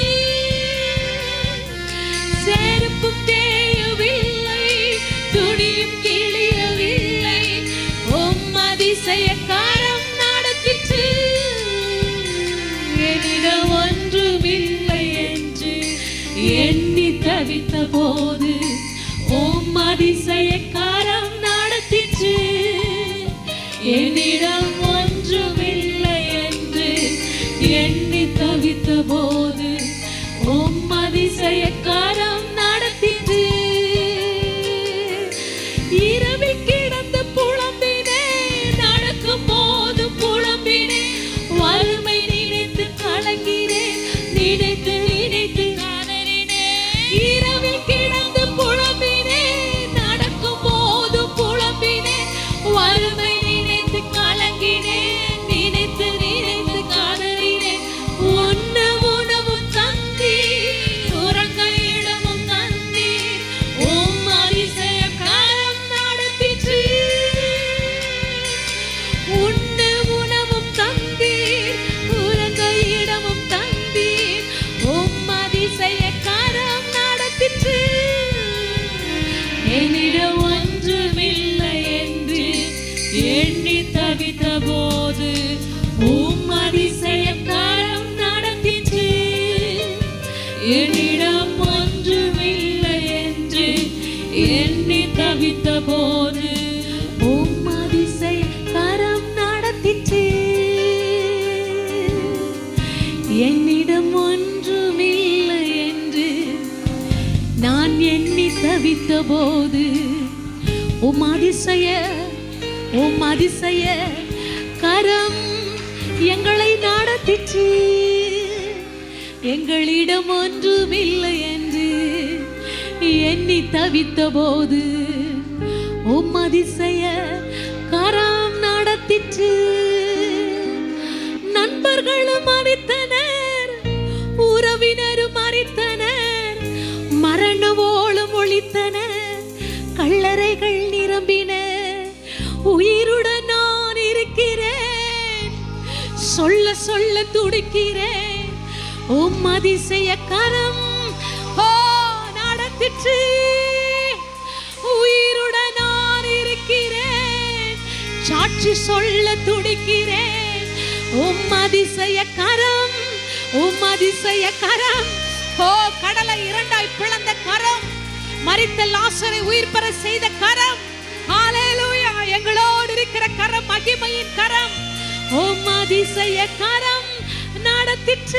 செருப்பு தேயவில்லை துணியும் கிழியவில்லை உம் அதிசயக்காரம் நடத்திற்று என்னிடம் ஒன்றுமில்லை என்று எண்ணி தவித்த போது உம் அதிசயக்காரம் நடத்திற்று என்னிடம் ஒன்றுமில்லை என்று எண்ணி தவித்த போது உம் அதிசயக்காரம் நடத்திற்று இரவில் கிடந்து புலம்பினேன் நடக்கும் போது புலம்பினேன் வறுமை நினைத்து கலங்கினேன் நினைத்து நினைத்து கதறினேன் இரவில் கிடந்து புலம்பினேன் நடக்கும் போது புலம்பினேன் வறுமை நினைத்து கலங்கினேன் நினைத்து நினைத்து கதறினேன்
என்னிடம் ஒன்றுமில்லை என்று எண்ணி தவித்த போது
உம் அதிசய கரம் நடத்திற்று என்னிடம் ஒன்றுமில்லை என்று நான் எண்ணி தவித்த போது உம் அதிசய உம் அதிசய கரம் எங்களை நடத்திற்று எங்களிடம் ஒன்றுமில்லை என்று எண்ணி தவித்த போது உம் அதிசய கரம் நடத்திற்று நண்பர்களும் மறித்தனர் உறவினரும் மறித்தனர் மரணவோளும் ஒழித்தனர் கல்லறைகள் நிரம்பின உயிருடன் நான் இருக்கிறேன் சொல்ல சொல்ல துடிக்கிறேன் உம் அதிசய கரம் ஓ நடத்திற்று உயிருடன் நான் இருக்கிறேன் சாட்சி சொல்ல துடிக்கிறேன் உம் அதிசய கரம் உம் அதிசய கரம் ஓ கடலை இரண்டாய் பிளந்த கரம் மரித்த லாசரை உயிர் பெற செய்த கரம் ஹalleluya எங்களோடு இருக்கிற கரம் மகிமையின் கரம் உம் அதிசய கரம் நடத்திற்று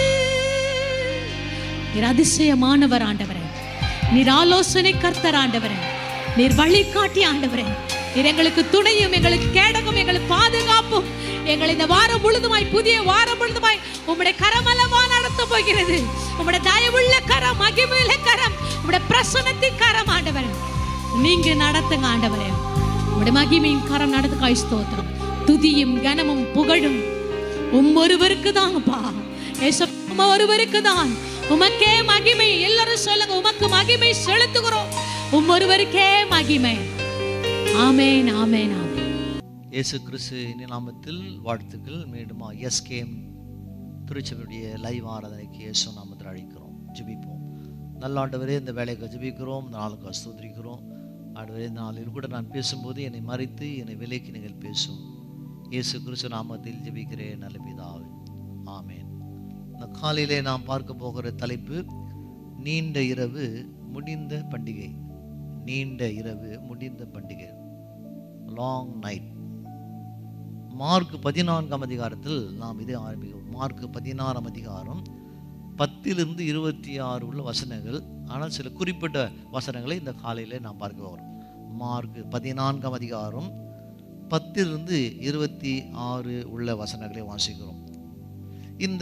நீர் அதிசயமானவர் ஆண்டவரே நீர் ஆலோசனை கர்த்தர் ஆண்டவரே நீர் வழிகாட்டி ஆண்டவரே நீர் எங்களுக்கு துணையும் எங்களுக்கு கேடகம் எங்களுக்கு பாதுகாப்பும் எங்களை இந்த வாரம் முழுதுமாய் புதிய வாரம் முழுதுமாய் உம்முடைய கரமலமா நடத்த போகிறது உம்முடைய தயவுள்ள கரம் மகிமையுள்ள கரம் உம்முடைய பிரசனத்தின் கரம் ஆண்டவரே நீங்க நடத்துங்க ஆண்டவரே உம்முடைய மகிமையின் கரம் நடத்துக்காய் ஸ்தோத்திரம் துதியும் கனமும் புகழும் உம் ஒருவருக்கு தான்ப்பா ஏசப்பா ஒருவருக்கு தான் உமக்கே மகிமை எல்லாரும் சொல்லுங்க உமக்கு மகிமை செலுத்துகிறோம் உம் ஒருவருக்கே மகிமை ஆமென் ஆமென் ஆமென்
இயேசு கிறிஸ்து இனி நாமத்தில் வாழ்த்துக்கள் மீண்டும் எஸ்கேஎம் திருச்சபையுடைய லைவ் ஆராதனைக்கு இயேசு நாமத்தில் அழைக்கிறோம் ஜெபிப்போம் நல்ல ஆண்டவரே இந்த வேலைக்கு ஜெபிக்கிறோம் இந்த நாளுக்கு ஸ்தோத்திரிக்கிறோம் ஆண்டவரே இந்த நாளில் கூட நான் பேசும்போது என்னை மறைத்து என்னை விலைக்கு நீங்கள் பேசும் இயேசு கிறிஸ்து நாமத்தில் ஜெபிக்கிறேன் நல்ல பிதாவே ஆமென் இந்த காலையிலே நாம் பார்க்க போகிற தலைப்பு நீண்ட இரவு முடிந்த பண்டிகை நீண்ட இரவு முடிந்த பண்டிகை லாங் நைட் மார்க் பதினான்காம் அதிகாரத்தில் நாம் இதை ஆரம்பிக்கிறோம் மார்க் பதினாறாம் அதிகாரம் பத்திலிருந்து இருபத்தி ஆறு உள்ள வசனங்கள் ஆனால் சில குறிப்பிட்ட வசனங்களை இந்த காலையில் நாம் பார்க்க போகிறோம் மார்க் பதினான்காம் அதிகாரம் பத்திலிருந்து இருபத்தி ஆறு உள்ள வசனங்களை வாசிக்கிறோம் இந்த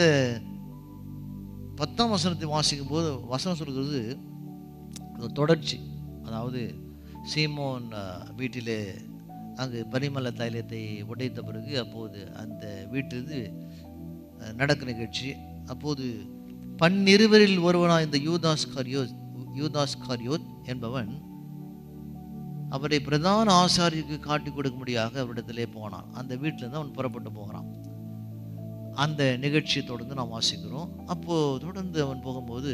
பத்தாம் வசனத்தை வாசிக்கும் போது வசனம் சொல்கிறது ஒரு தொடர்ச்சி அதாவது சீமோன் அஹ், வீட்டிலே அங்கு பரிமள தைலத்தை உடைத்த பிறகு அப்போது அந்த வீட்டிலிருந்து அஹ், நடக்க நிகழ்ச்சி அப்போது பன்னிருவரில் ஒருவனாய் இந்த யூதாஸ் காரியோத் யூதாஸ் காரியோத் என்பவன் அவரை பிரதான ஆசாரிக்கு காட்டி கொடுக்கும்படியாக அவரிடத்திலே போனான் அந்த வீட்டிலேருந்து அவன் புறப்பட்டு போகிறான் அந்த நிகழ்ச்சியை தொடர்ந்து நாம் வாசிக்கிறோம் அப்போ தொடர்ந்து அவன் போகும்போது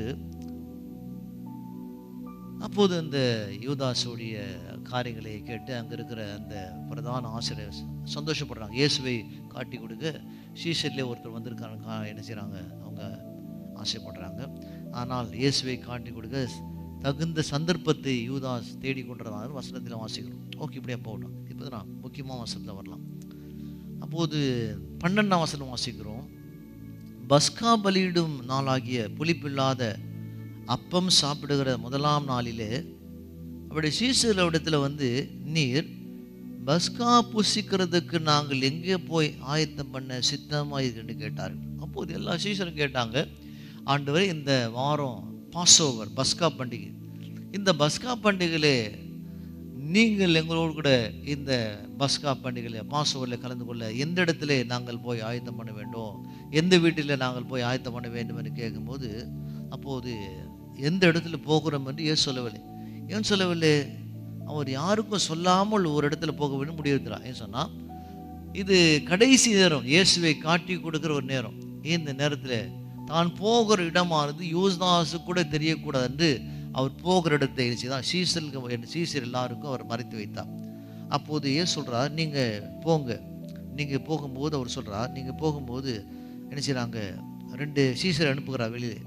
அப்போது அந்த யூதாஸுடைய காரியங்களை கேட்டு அங்கே இருக்கிற அந்த பிரதான ஆசிரியர் சந்தோஷப்படுறாங்க இயேசுவை காட்டி கொடுக்க ஸ்ரீசரிலே ஒருத்தர் வந்திருக்காங்க கா- என்ன செய்கிறாங்க அவங்க ஆசைப்படுறாங்க ஆனால் இயேசுவை காட்டி கொடுக்க தகுந்த சந்தர்ப்பத்தை யூதாஸ் தேடி கொண்டதாக வசனத்தில் வாசிக்கிறோம் ஓகே இப்படியே போகட்டும் இப்போ நான் முக்கியமாக வசனத்தில் வரலாம் அப்போது பன்னெண்டாம் வசனம் வாசிக்கிறோம் பஸ்கா பலியிடும் நாளாகிய புளிப்பில்லாத அப்பம் சாப்பிடுகிற முதலாம் நாளிலே அவருடைய சீசரிடத்துல வந்து நீர் பஸ்கா புசிக்கிறதுக்கு நாங்கள் எங்கே போய் ஆயத்தம் பண்ண சித்தமாக இருக்குன்னு கேட்டார்கள் அப்போது எல்லா சீசரும் கேட்டாங்க ஆண்டவரே இந்த வாரம் பாஸ் ஓவர் பஸ்கா பண்டிகை இந்த பஸ்கா பண்டிகையிலே நீங்கள் எங்களோடு கூட இந்த பஸ்கா பண்டிகையில் பாஸ் ஓவரில் கலந்து கொள்ள எந்த இடத்துல நாங்கள் போய் ஆயத்தம் பண்ண வேண்டும் எந்த வீட்டில் நாங்கள் போய் ஆயத்தம் பண்ண வேண்டும் என்று கேட்கும்போது அப்போது எந்த இடத்துல போகிறோம் என்று ஏன் சொல்லவில்லை ஏன் சொல்லவில்லை அவர் யாருக்கும் சொல்லாமல் ஒரு இடத்துல போக வேண்டும் முடிவெடுக்கிறார் ஏன் சொன்னால் இது கடைசி நேரம் இயேசுவை காட்டி கொடுக்குற ஒரு நேரம் இந்த நேரத்தில் தான் போகிற இடமானது யூஸ்தாஸு கூட தெரியக்கூடாது என்று அவர் போகிற இடத்தை என்ன செய்தார் சீசருக்கு சீசர் எல்லாருக்கும் அவர் மறைத்து வைத்தார் அப்போது ஏன் சொல்கிறார் நீங்கள் போங்க நீங்கள் போகும்போது அவர் சொல்கிறார் நீங்கள் போகும்போது என்ன செய்கிறாங்க ரெண்டு சீசர் அனுப்புகிறார் வெளியே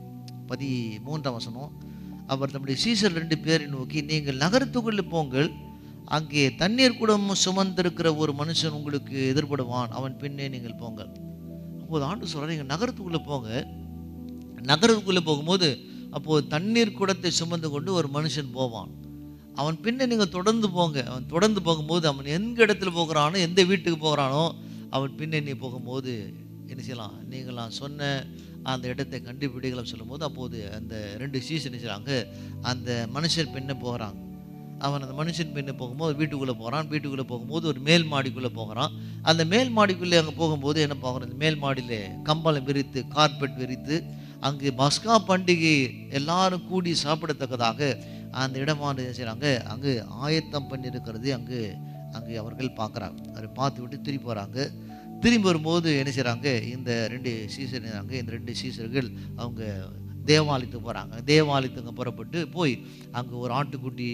பதி மூன்றாம் வசனம் அவர் தம்முடைய சீசர் ரெண்டு பேரை நோக்கி நீங்கள் நகரத்துக்குள்ளே போங்கள் அங்கே தண்ணீர் குடம் சுமந்திருக்கிற ஒரு மனுஷன் உங்களுக்கு எதிர்படுவான் அவன் பின்னே நீங்கள் போங்கள் அப்போது ஆண்டு சொல்கிறார் நீங்கள் நகரத்துக்குள்ளே போங்க நகரத்துக்குள்ளே போகும்போது அப்போது தண்ணீர் குடத்தை சுமந்து கொண்டு ஒரு மனுஷன் போவான் அவன் பின்ன நீங்கள் தொடர்ந்து போங்க அவன் தொடர்ந்து போகும்போது அவன் எந்த இடத்துல போகிறானோ எந்த வீட்டுக்கு போகிறானோ அவன் பின்ன நீ போகும்போது என்ன செய்யலாம் நீங்களாம் சொன்ன அந்த இடத்தை கண்டுபிடிக்கலாம் சொல்லும்போது அப்போது அந்த ரெண்டு சீசன் என்ன செய்றாங்க அந்த மனுஷன் பின்ன போகிறாங்க அவன் அந்த மனுஷன் பின்ன போகும்போது வீட்டுக்குள்ளே போகிறான் வீட்டுக்குள்ளே போகும்போது ஒரு மேல் மாடிக்குள்ளே போகிறான் அந்த மேல் மாடிக்குள்ளே அங்கே போகும்போது என்ன பார்க்குறோம் இந்த மேல் மாடியில் கம்பளம் விரித்து கார்பெட் விரித்து அங்கு பஸ்கா பண்டிகை எல்லாரும் கூடி சாப்பிடத்தக்கதாக அந்த இடமானது என்ன செய்கிறாங்க அங்கு ஆயத்தம் பண்ணியிருக்கிறது அங்கு அங்கு அவர்கள் பார்க்குறாங்க அதை பார்த்து விட்டு திரும்பி போகிறாங்க திரும்பி வரும்போது என்ன செய்கிறாங்க இந்த ரெண்டு சீசர் இந்த ரெண்டு சீசர்கள் அவங்க தேவாலயத்துக்கு போகிறாங்க தேவாலயத்துக்கு புறப்பட்டு போய் அங்கே ஒரு ஆட்டுக்குட்டி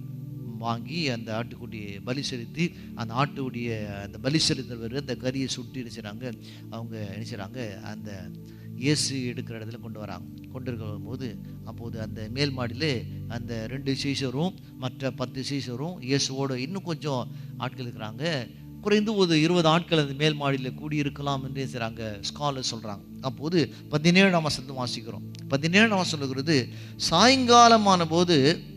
வாங்கி அந்த ஆட்டுக்குட்டியை பலி செலுத்தி அந்த ஆட்டுடைய அந்த பலி செலுத்துறவர் அந்த கறியை சுட்டி என்ன செய்கிறாங்க அவங்க என்ன செய்கிறாங்க அந்த இயேசு எடுக்கிற இடத்துல கொண்டு வராங்க கொண்டு இருக்கிற போது அப்போது அந்த மேல் மாடியிலே அந்த ரெண்டு சீசரும் மற்ற பத்து சீசரும் இயேசுவோட இன்னும் கொஞ்சம் ஆட்கள் இருக்கிறாங்க குறைந்து ஒரு இருபது ஆட்கள் அந்த மேல் மாடியில் கூடியிருக்கலாம் என்று செய்கிறாங்க ஸ்காலர் சொல்கிறாங்க அப்போது பதினேழாம் வசனத்தை வாசிக்கிறோம் பதினேழாம் வசனம் சொல்லுகிறது சாயங்காலமான போது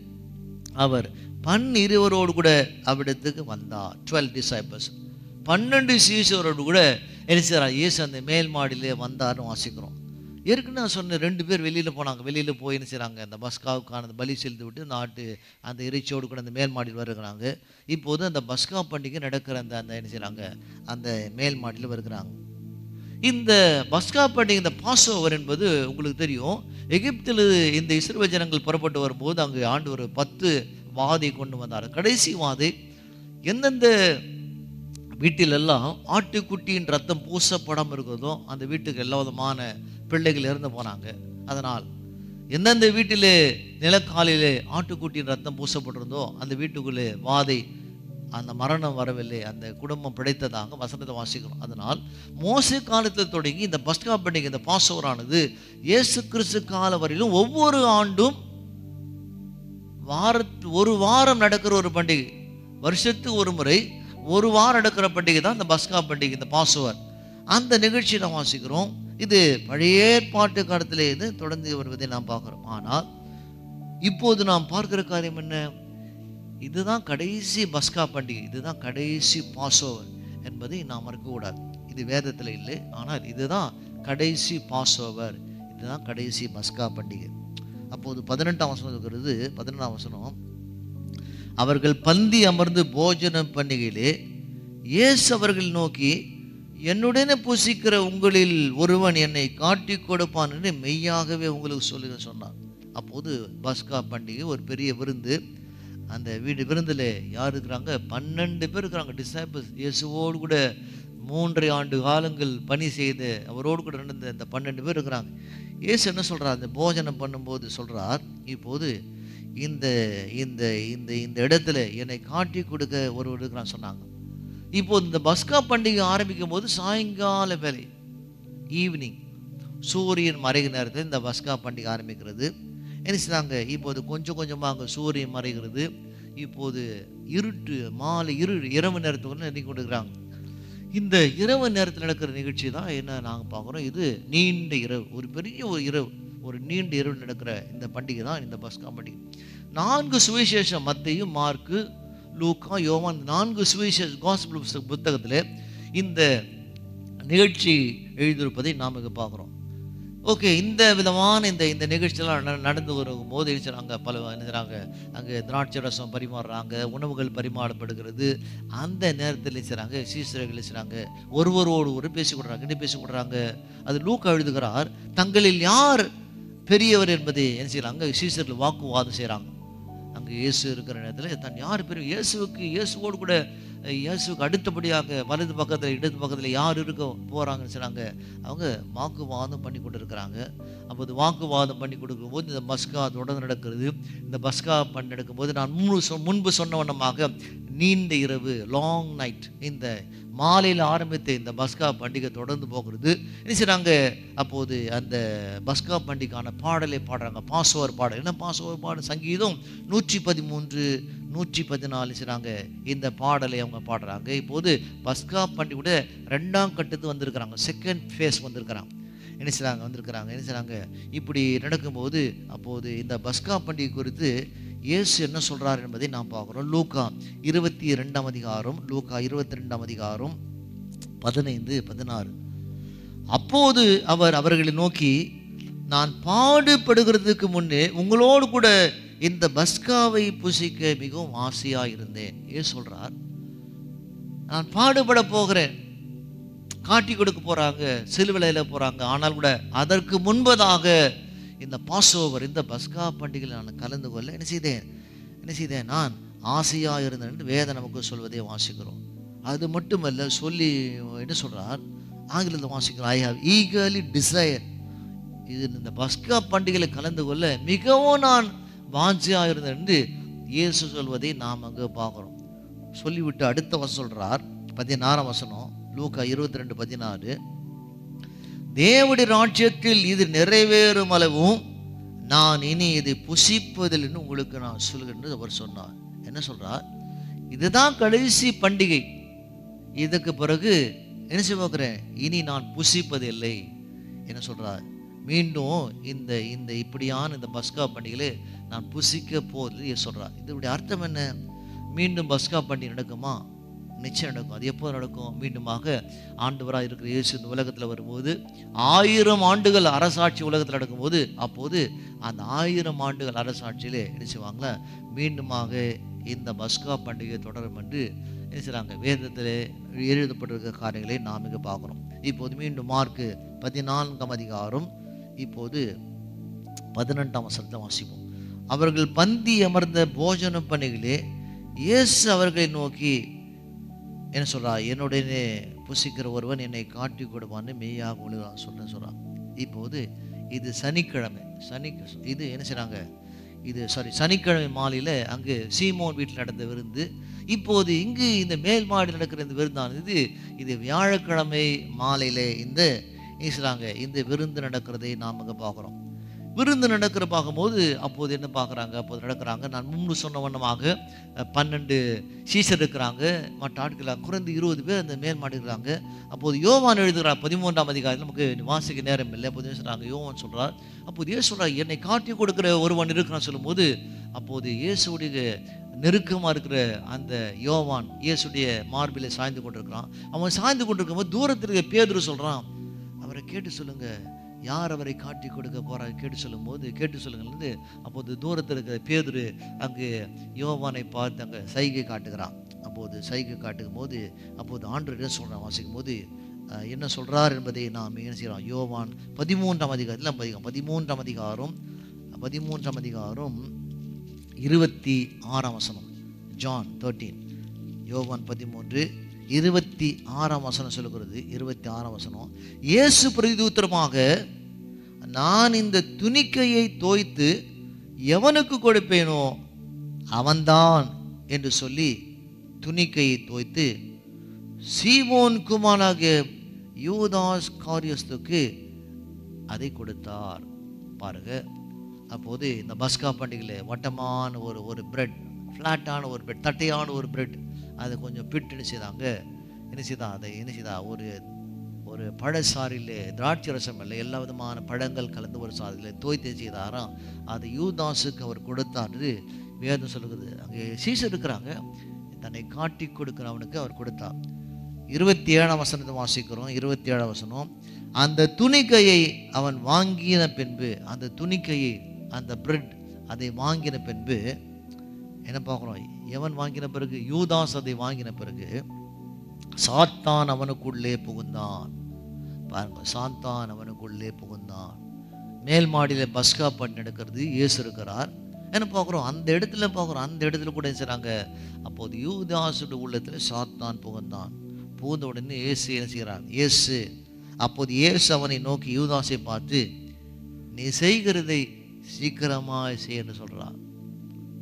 அவர் பன் இருவரோடு கூட அவ்விடத்துக்கு வந்தார் டுவெல் டிசைபர்ஸ் பன்னெண்டு சீசரோடு கூட என்ன செய்றார் இயேசு அந்த மேல் மாடியிலே வந்தார்னு வாசிக்கிறோம் ஏற்கனவே நான் சொன்ன ரெண்டு பேர் வெளியில் போனாங்க வெளியில் போய் என்ன செய்கிறாங்க அந்த பஸ்காவுக்கான அந்த பலி செலுத்தி விட்டு அந்த ஆட்டு அந்த இறைச்சியோடு கூட அந்த மேல் மாடியில் வருகிறாங்க இப்போது அந்த பஸ்கா பண்டிகை நடக்கிற அந்த அந்த என்ன செய்கிறாங்க அந்த மேல் மாடியில் வருகிறாங்க இந்த பஸ்கா பண்டிகை இந்த பாஸ் ஓவர் என்பது உங்களுக்கு தெரியும் எகிப்தில் இந்த இஸ்ரேல் ஜனங்கள் புறப்பட்டு வரும்போது அங்கு ஆண்டு ஒரு பத்து வாதை கொண்டு வந்தார் கடைசி வாதை எந்தெந்த வீட்டிலெல்லாம் ஆட்டுக்குட்டியின் ரத்தம் பூசப்படாமல் இருக்கிறதோ அந்த வீட்டுக்கு எல்லா விதமான பிள்ளைகள் இறந்து போனாங்க அதனால் எந்தெந்த வீட்டிலே நிலக்காலிலே ஆட்டுக்குட்டியின் ரத்தம் பூசப்பட்டிருந்தோ அந்த வீட்டுக்குள்ளே வாதை அந்த மரணம் வரவில்லை அந்த குடும்பம் பிழைத்ததாக வசனத்தை வாசிக்கிறோம் அதனால் மோசே காலத்தில் தொடங்கி இந்த பஸ்கா பண்டிகை இந்த பாசோரானது இயேசு கிறிஸ்து கால வரையிலும் ஒவ்வொரு ஆண்டும் வாரத்து ஒரு வாரம் நடக்கிற ஒரு பண்டிகை வருஷத்துக்கு ஒரு முறை ஒரு வாரம் நடக்கிற பண்டிகை தான் இந்த பஸ்கா பண்டிகை இந்த பாசுவர் அந்த நிகழ்ச்சியை நாம் வாசிக்கிறோம் இது பழைய ஏற்பாட்டு காலத்திலே இது தொடர்ந்து வருவதை நாம் பார்க்கிறோம் ஆனால் இப்போது நாம் பார்க்கிற காரியம் என்ன இதுதான் கடைசி பஸ்கா பண்டிகை இதுதான் கடைசி பாசோவர் என்பதை நாம் மறக்கக்கூடாது இது வேதத்தில் இல்லை ஆனால் இதுதான் கடைசி பாசோவர் இதுதான் கடைசி பஸ்கா பண்டிகை அப்போது பதினெட்டாம் வசனம் இருக்கிறது பதினெட்டாம் வசனம் அவர்கள் பந்தி அமர்ந்து போஜனம் பண்ணுகையிலே இயேசு அவர்கள் நோக்கி என்னுடனே புசிக்கிற உங்களில் ஒருவன் என்னை காட்டி கொடுப்பான் என்று மெய்யாகவே உங்களுக்கு சொல்லுங்க சொன்னார் அப்போது பஸ்கா பண்டிகை ஒரு பெரிய விருந்து அந்த வீடு விருந்தில் யார் இருக்கிறாங்க பன்னெண்டு பேர் இருக்கிறாங்க டிசைபிள்ஸ் இயேசுவோடு கூட மூன்றரை ஆண்டு காலங்கள் பணி செய்து அவரோடு கூட நடந்த இந்த பன்னெண்டு பேர் இருக்கிறாங்க இயேசு என்ன சொல்றார் அந்த போஜனம் பண்ணும்போது சொல்றார் இப்போது இந்த இந்த இந்த இந்த இடத்துல என்னை காட்டி கொடுக்க ஒருவர் இருக்கிறான் சொன்னாங்க இப்போ இந்த பஸ்கா பண்டிகை ஆரம்பிக்கும் போது சாயங்கால வேலை ஈவினிங் சூரியன் மறைகிற நேரத்தில் இந்த பஸ்கா பண்டிகை ஆரம்பிக்கிறது என்ன செய்றாங்க இப்போது கொஞ்சம் கொஞ்சமாக அங்கே சூரியன் மறைகிறது இப்போது இருட்டு மாலை இரு இரவு நேரத்துக்குள்ள நெருங்கி கொண்டிருக்கிறாங்க இந்த இரவு நேரத்தில் நடக்கிற நிகழ்ச்சி தான் என்ன நாங்கள் பார்க்குறோம் இது நீண்ட இரவு ஒரு பெரிய ஒரு இரவு ஒரு நீண்ட இரவு நடக்கிற இந்த பண்டிகை தான் இந்த பஸ்கா பண்டிகை நான்கு சுவிசேஷம் மத்தையும் மார்க்கு லூக்கா யோவான் இந்த நான்கு சுவிசேஷ காஸ்பிள் புஸ்தக புத்தகத்தில் இந்த நிகழ்ச்சி எழுதியிருப்பதை நாம் இங்கே பார்க்குறோம் ஓகே இந்த விதமான இந்த இந்த நிகழ்ச்சியெல்லாம் நட- நடந்து வரும்போது என்ன செய்றாங்க பல என்ன செய்றாங்க அங்கே திராட்சை ரசம் பரிமாறுறாங்க உணவுகள் பரிமாறப்படுகிறது அந்த நேரத்தில் என்ன செய்றாங்க சீசர்கள் என்ன செய்றாங்க ஒருவரோடு ஒரு பேசி கொடுறாங்க என்ன பேசி கொடுறாங்க அது லூக்கா எழுதுகிறார் தங்களில் யார் பெரியவர் என்பதை என்ன செய்றாங்க சீசர்கள் வாக்குவாதம் செய்கிறாங்க அங்கே இயேசு இருக்கிற நேரத்தில் தன் யார் பெரிய இயேசுவுக்கு இயேசுவோடு கூட அஹ், இயேசுவுக்கு அடுத்தபடியாக வலது பக்கத்தில் இடது பக்கத்தில் யார் இருக்க போகிறாங்கன்னு சொன்னாங்க அவங்க வாக்குவாதம் பண்ணி கொண்டு இருக்கிறாங்க அப்போது வாக்குவாதம் பண்ணி கொடுக்கும்போது இந்த பஸ்கா தொடர்ந்து நடக்கிறது இந்த பஸ்கா பண்ணி நடக்கும்போது நான் முன்பு சொ முன்பு சொன்ன வண்ணமாக நீண்ட இரவு லாங் நைட் இந்த மாலையில் ஆரம்பித்த இந்த பஸ்கா பண்டிகை தொடர்ந்து போகிறது என்ன செய்றாங்க அப்போது அந்த பஸ்கா பண்டிகைக்கான பாடலை பாடுறாங்க பாசோவர் பாடல் என்ன பாசோவர் பாடல் சங்கீதம் நூற்றி பதிமூன்று நூற்றி பதினாலு செய்றாங்க இந்த பாடலை அவங்க பாடுறாங்க இப்போது பஸ்கா பண்டிகையோட ரெண்டாம் கட்டத்து வந்திருக்கிறாங்க செகண்ட் ஃபேஸ் வந்திருக்கிறாங்க என்ன செய்றாங்க வந்திருக்கிறாங்க என்ன செய்றாங்க இப்படி நடக்கும்போது அப்போது இந்த பஸ்கா பண்டிகை குறித்து இயேசு என்ன சொல்றார் என்பதை நாம் பார்க்குறோம் லூக்கா இருபத்தி ரெண்டாம் அதிகாரம் லூக்கா இருபத்தி ரெண்டாம் அதிகாரம் பதினைந்து பதினாறு அப்போது அவர் அவர்களை நோக்கி நான் பாடுபடுகிறதுக்கு முன்னே உங்களோடு கூட இந்த பஸ்காவை புசிக்க மிகவும் ஆசையா இருந்தேன் ஏன் சொல்றார் நான் பாடுபட போகிறேன் காட்டி கொடுக்க போறாங்க சிலுவிலையில் போறாங்க ஆனால் கூட அதற்கு முன்பதாக இந்த பாஸ்ஓவர் இந்த பஸ்கா பண்டிகையில் நான் கலந்து கொள்ள என்ன செய்தேன் என்ன செய்தேன் நான் ஆசையா இருந்தேன் என்று வேதம் நமக்கு சொல்வதை வாசிக்கிறோம் அது மட்டுமல்ல சொல்லி என்ன சொல்றார் ஆங்கிலத்தில் வாசிக்கிறோம் ஐ ஹவ் ஈகர்லி டிசைர் இது இந்த பஸ்கா பண்டிகையில் கலந்து கொள்ள மிகவும் நான் வாஞ்சியாக இருந்தேன் என்று இயேசு சொல்வதை நாம் அங்கே பார்க்குறோம் சொல்லிவிட்டு அடுத்த வசனம் சொல்றார் பதினாறாம் வசனம் லூக்கா இருபத்தி ரெண்டு பதினாறு தேவடி ராஜ்யத்தில் இது நிறைவேறும் அளவும் நான் இனி இதை புசிப்பதில்லைன்னு உங்களுக்கு நான் சொல்கிறேன் என்று அவர் சொன்னார் என்ன சொல்றார் இதுதான் கடைசி பண்டிகை இதுக்கு பிறகு என்ன செய்ய பார்க்கிறேன் இனி நான் புசிப்பதில்லை என்ன சொல்றார் மீண்டும் இந்த இந்த இப்படியான இந்த பஸ்கா பண்டிகையில நான் புசிக்க போதில்லை சொல்றார் இதனுடைய அர்த்தம் என்ன மீண்டும் பஸ்கா பண்டிகை நடக்குமா நிச்சயம் நடக்கும் அது எப்போ நடக்கும் மீண்டுமாக ஆண்டவராக இருக்கிற இயேசு இந்த உலகத்தில் வரும்போது ஆயிரம் ஆண்டுகள் அரசாட்சி உலகத்தில் நடக்கும்போது அப்போது அந்த ஆயிரம் ஆண்டுகள் அரசாட்சியிலே என்ன செய்வாங்களா மீண்டுமாக இந்த பஸ்கா பண்டிகை தொடரும் என்று என்ன செய்றாங்க வேதத்தில் எழுதப்பட்டிருக்கிற காரியங்களை நாம் இங்கே பார்க்குறோம் இப்போது மீண்டும் மார்க்கு பதினான்காம் அதிகாரம் இப்போது பதினெட்டாம் வசனத்தை வாசிப்போம் அவர்கள் பந்தி அமர்ந்த போஜன பணிகளே இயேசு அவர்களை நோக்கி என்ன சொல்றா என்னுடனே புசிக்கிற ஒருவன் என்னை காட்டி கொடுப்பான்னு மெய்யாக உழுகிறான் சொல்றேன் சொல்றான் இப்போது இது சனிக்கிழமை சனி இது என்ன செய்றாங்க இது சாரி சனிக்கிழமை மாலையில் அங்கு சீமோன் வீட்டில் நடந்த விருந்து இப்போது இங்கு இந்த மேல் மாடியில் நடக்கிற இந்த விருந்தானது இது வியாழக்கிழமை மாலையில் இந்த என்ன செய்றாங்க இந்த விருந்து நடக்கிறதை நாம் அங்கே பார்க்குறோம் விருந்து நடக்கிற பார்க்கும்போது அப்போது என்ன பார்க்குறாங்க அப்போது நடக்கிறாங்க நான் முன்பு சொன்ன வண்ணமாக அஹ், பன்னெண்டு சீசர் இருக்கிறாங்க மற்ற ஆட்கள் குறைந்து இருபது பேர் அந்த மேல் மாடி இருக்கிறாங்க அப்போது யோவான் எழுதுகிறார் பதிமூன்றாம் அதிகாரத்தில் நமக்கு வாசிக்க நேரம் இல்லை அப்போது என்ன சொல்கிறாங்க யோவான் சொல்றார் அப்போது இயேசு சொல்றார் என்னை காட்டி கொடுக்கிற ஒருவன் இருக்கிறான் சொல்லும்போது அப்போது இயேசுடைய நெருக்கமாக இருக்கிற அந்த யோவான் இயேசுடைய மார்பிலே சாய்ந்து கொண்டிருக்கிறான் அவன் சாய்ந்து கொண்டிருக்கும்போது தூரத்தில் இருக்க பேதுரு சொல்கிறான் அவரை கேட்டு சொல்லுங்க யார் அவரை காட்டி கொடுக்க போறாரு கேட்டு சொல்லும்போது கேட்டு சொல்லுங்கள்னு அப்போது தூரத்தில் இருக்கிற பேதுரு அங்கு யோவானை பார்த்து அங்கே சைகை காட்டுகிறான் அப்போது சைகை காட்டுக்கும் போது அப்போது ஆண்டு என்ன சொல்கிறான் வாசிக்கும் போது அஹ், என்ன சொல்றார் என்பதை நாம் என்ன செய்கிறோம் யோவான் பதிமூன்றாம் அதிகாரத்தில் பதிகம் பதிமூன்றாம் அதிகாரம் பதிமூன்றாம் அதிகாரம் இருபத்தி ஆறாம் வசனம் ஜான் தேர்ட்டீன் யோவான் பதிமூன்று இருபத்தி ஆறாம் வசனம் சொல்லுகிறது இருபத்தி ஆறாம் வசனம் இயேசு பிரதிதூத்திரமாக நான் இந்த துணிக்கையை தோய்த்து எவனுக்கு கொடுப்பேனோ அவன்தான் என்று சொல்லி துணிக்கையை தோய்த்து சீமோன் குமாராகிய யூதாஸ் காரியஸ்துக்கு அதை கொடுத்தார் பாருங்க அப்போது இந்த பஸ்கா பண்டிகையில் வட்டமான ஒரு ஒரு பிரெட் ஃப்ளாட்டான ஒரு பிரெட் தட்டையான ஒரு பிரெட் அதை கொஞ்சம் பிட்டு என்ன செய்தாங்க என்ன செய்தா அதை என்ன செய்தா ஒரு ஒரு பழச்சாறில் திராட்சை ரசம் இல்லை எல்லா விதமான பழங்கள் கலந்து ஒரு சாறில் தோய்த்து செய்தாராம் அதை யூதாஸுக்கு அவர் கொடுத்தாரு வேதம் சொல்லுகிறது அங்கே சீசர் இருக்கிறாங்க தன்னை காட்டி கொடுக்கிறவனுக்கு அவர் கொடுத்தார் இருபத்தி ஏழாம் வசனத்தை வாசிக்கிறோம் இருபத்தி ஏழாம் வசனம் அந்த துணிக்கையை அவன் வாங்கின பின்பு அந்த துணிக்கையை அந்த பிரெட் அதை வாங்கின பின்பு என்ன பார்க்குறோம் எவன் வாங்கின பிறகு யூதாஸ் அதை வாங்கின பிறகு சாத்தான் அவனுக்குள்ளே புகுந்தான் பாருங்க சாத்தான் அவனுக்குள்ளே புகுந்தான் மேல் மாடியில் பஸ்கா பண்ணி நடக்கிறது இயேசு இருக்கிறார் என்ன பார்க்குறோம் அந்த இடத்துல பார்க்குறோம் அந்த இடத்துல கூட என்ன செய்றாங்க அப்போது யூதாசுடைய உள்ளத்தில் சாத்தான் புகுந்தான் புகுந்த உடனே இயேசு என்ன செய்கிறார் இயேசு அப்போது இயேசு அவனை நோக்கி யூதாசை பார்த்து நீ செய்கிறதை சீக்கிரமாய் செய்யன்னு சொல்றார்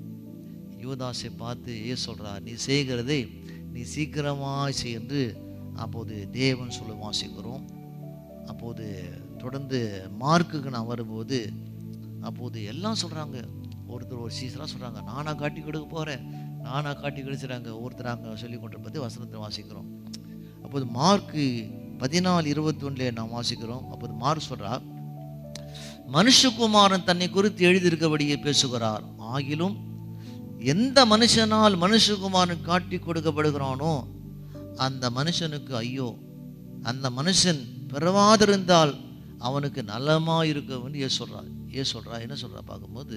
யூதாசை பார்த்து ஏ சொல்றார் நீ செய்கிறதை நீ சீக்கிரமாய் செய் என்று அப்போது தேவன் சொல்ல வாசிக்கிறோம் அப்போது தொடர்ந்து மார்க்குக்கு நான் வரும்போது அப்போது எல்லாம் சொல்கிறாங்க ஒருத்தர் ஒரு சீசராக சொல்கிறாங்க நானாக காட்டி கொடுக்க போகிறேன் நானாக காட்டி கொடுத்துறாங்க ஒருத்தராங்க சொல்லி கொண்டிருப்பது வசனத்தை வாசிக்கிறோம் அப்போது மார்க்கு பதினாலு இருபத்தி ஒன்றில் நாம் வாசிக்கிறோம் அப்போது மார்க் சொல்கிறார் மனுஷகுமாரன் தன்னை குறித்து எழுதியிருக்கபடியே பேசுகிறார் ஆகிலும் எந்த மனுஷனால் மனுஷகுமாரன் காட்டி கொடுக்கப்படுகிறானோ அந்த மனுஷனுக்கு ஐயோ அந்த மனுஷன் பிறவாதிருந்தால் அவனுக்கு நலமா இருக்கும் என்று ஏன் சொல்றார் ஏன் சொல்றா என்ன சொல்றா பார்க்கும்போது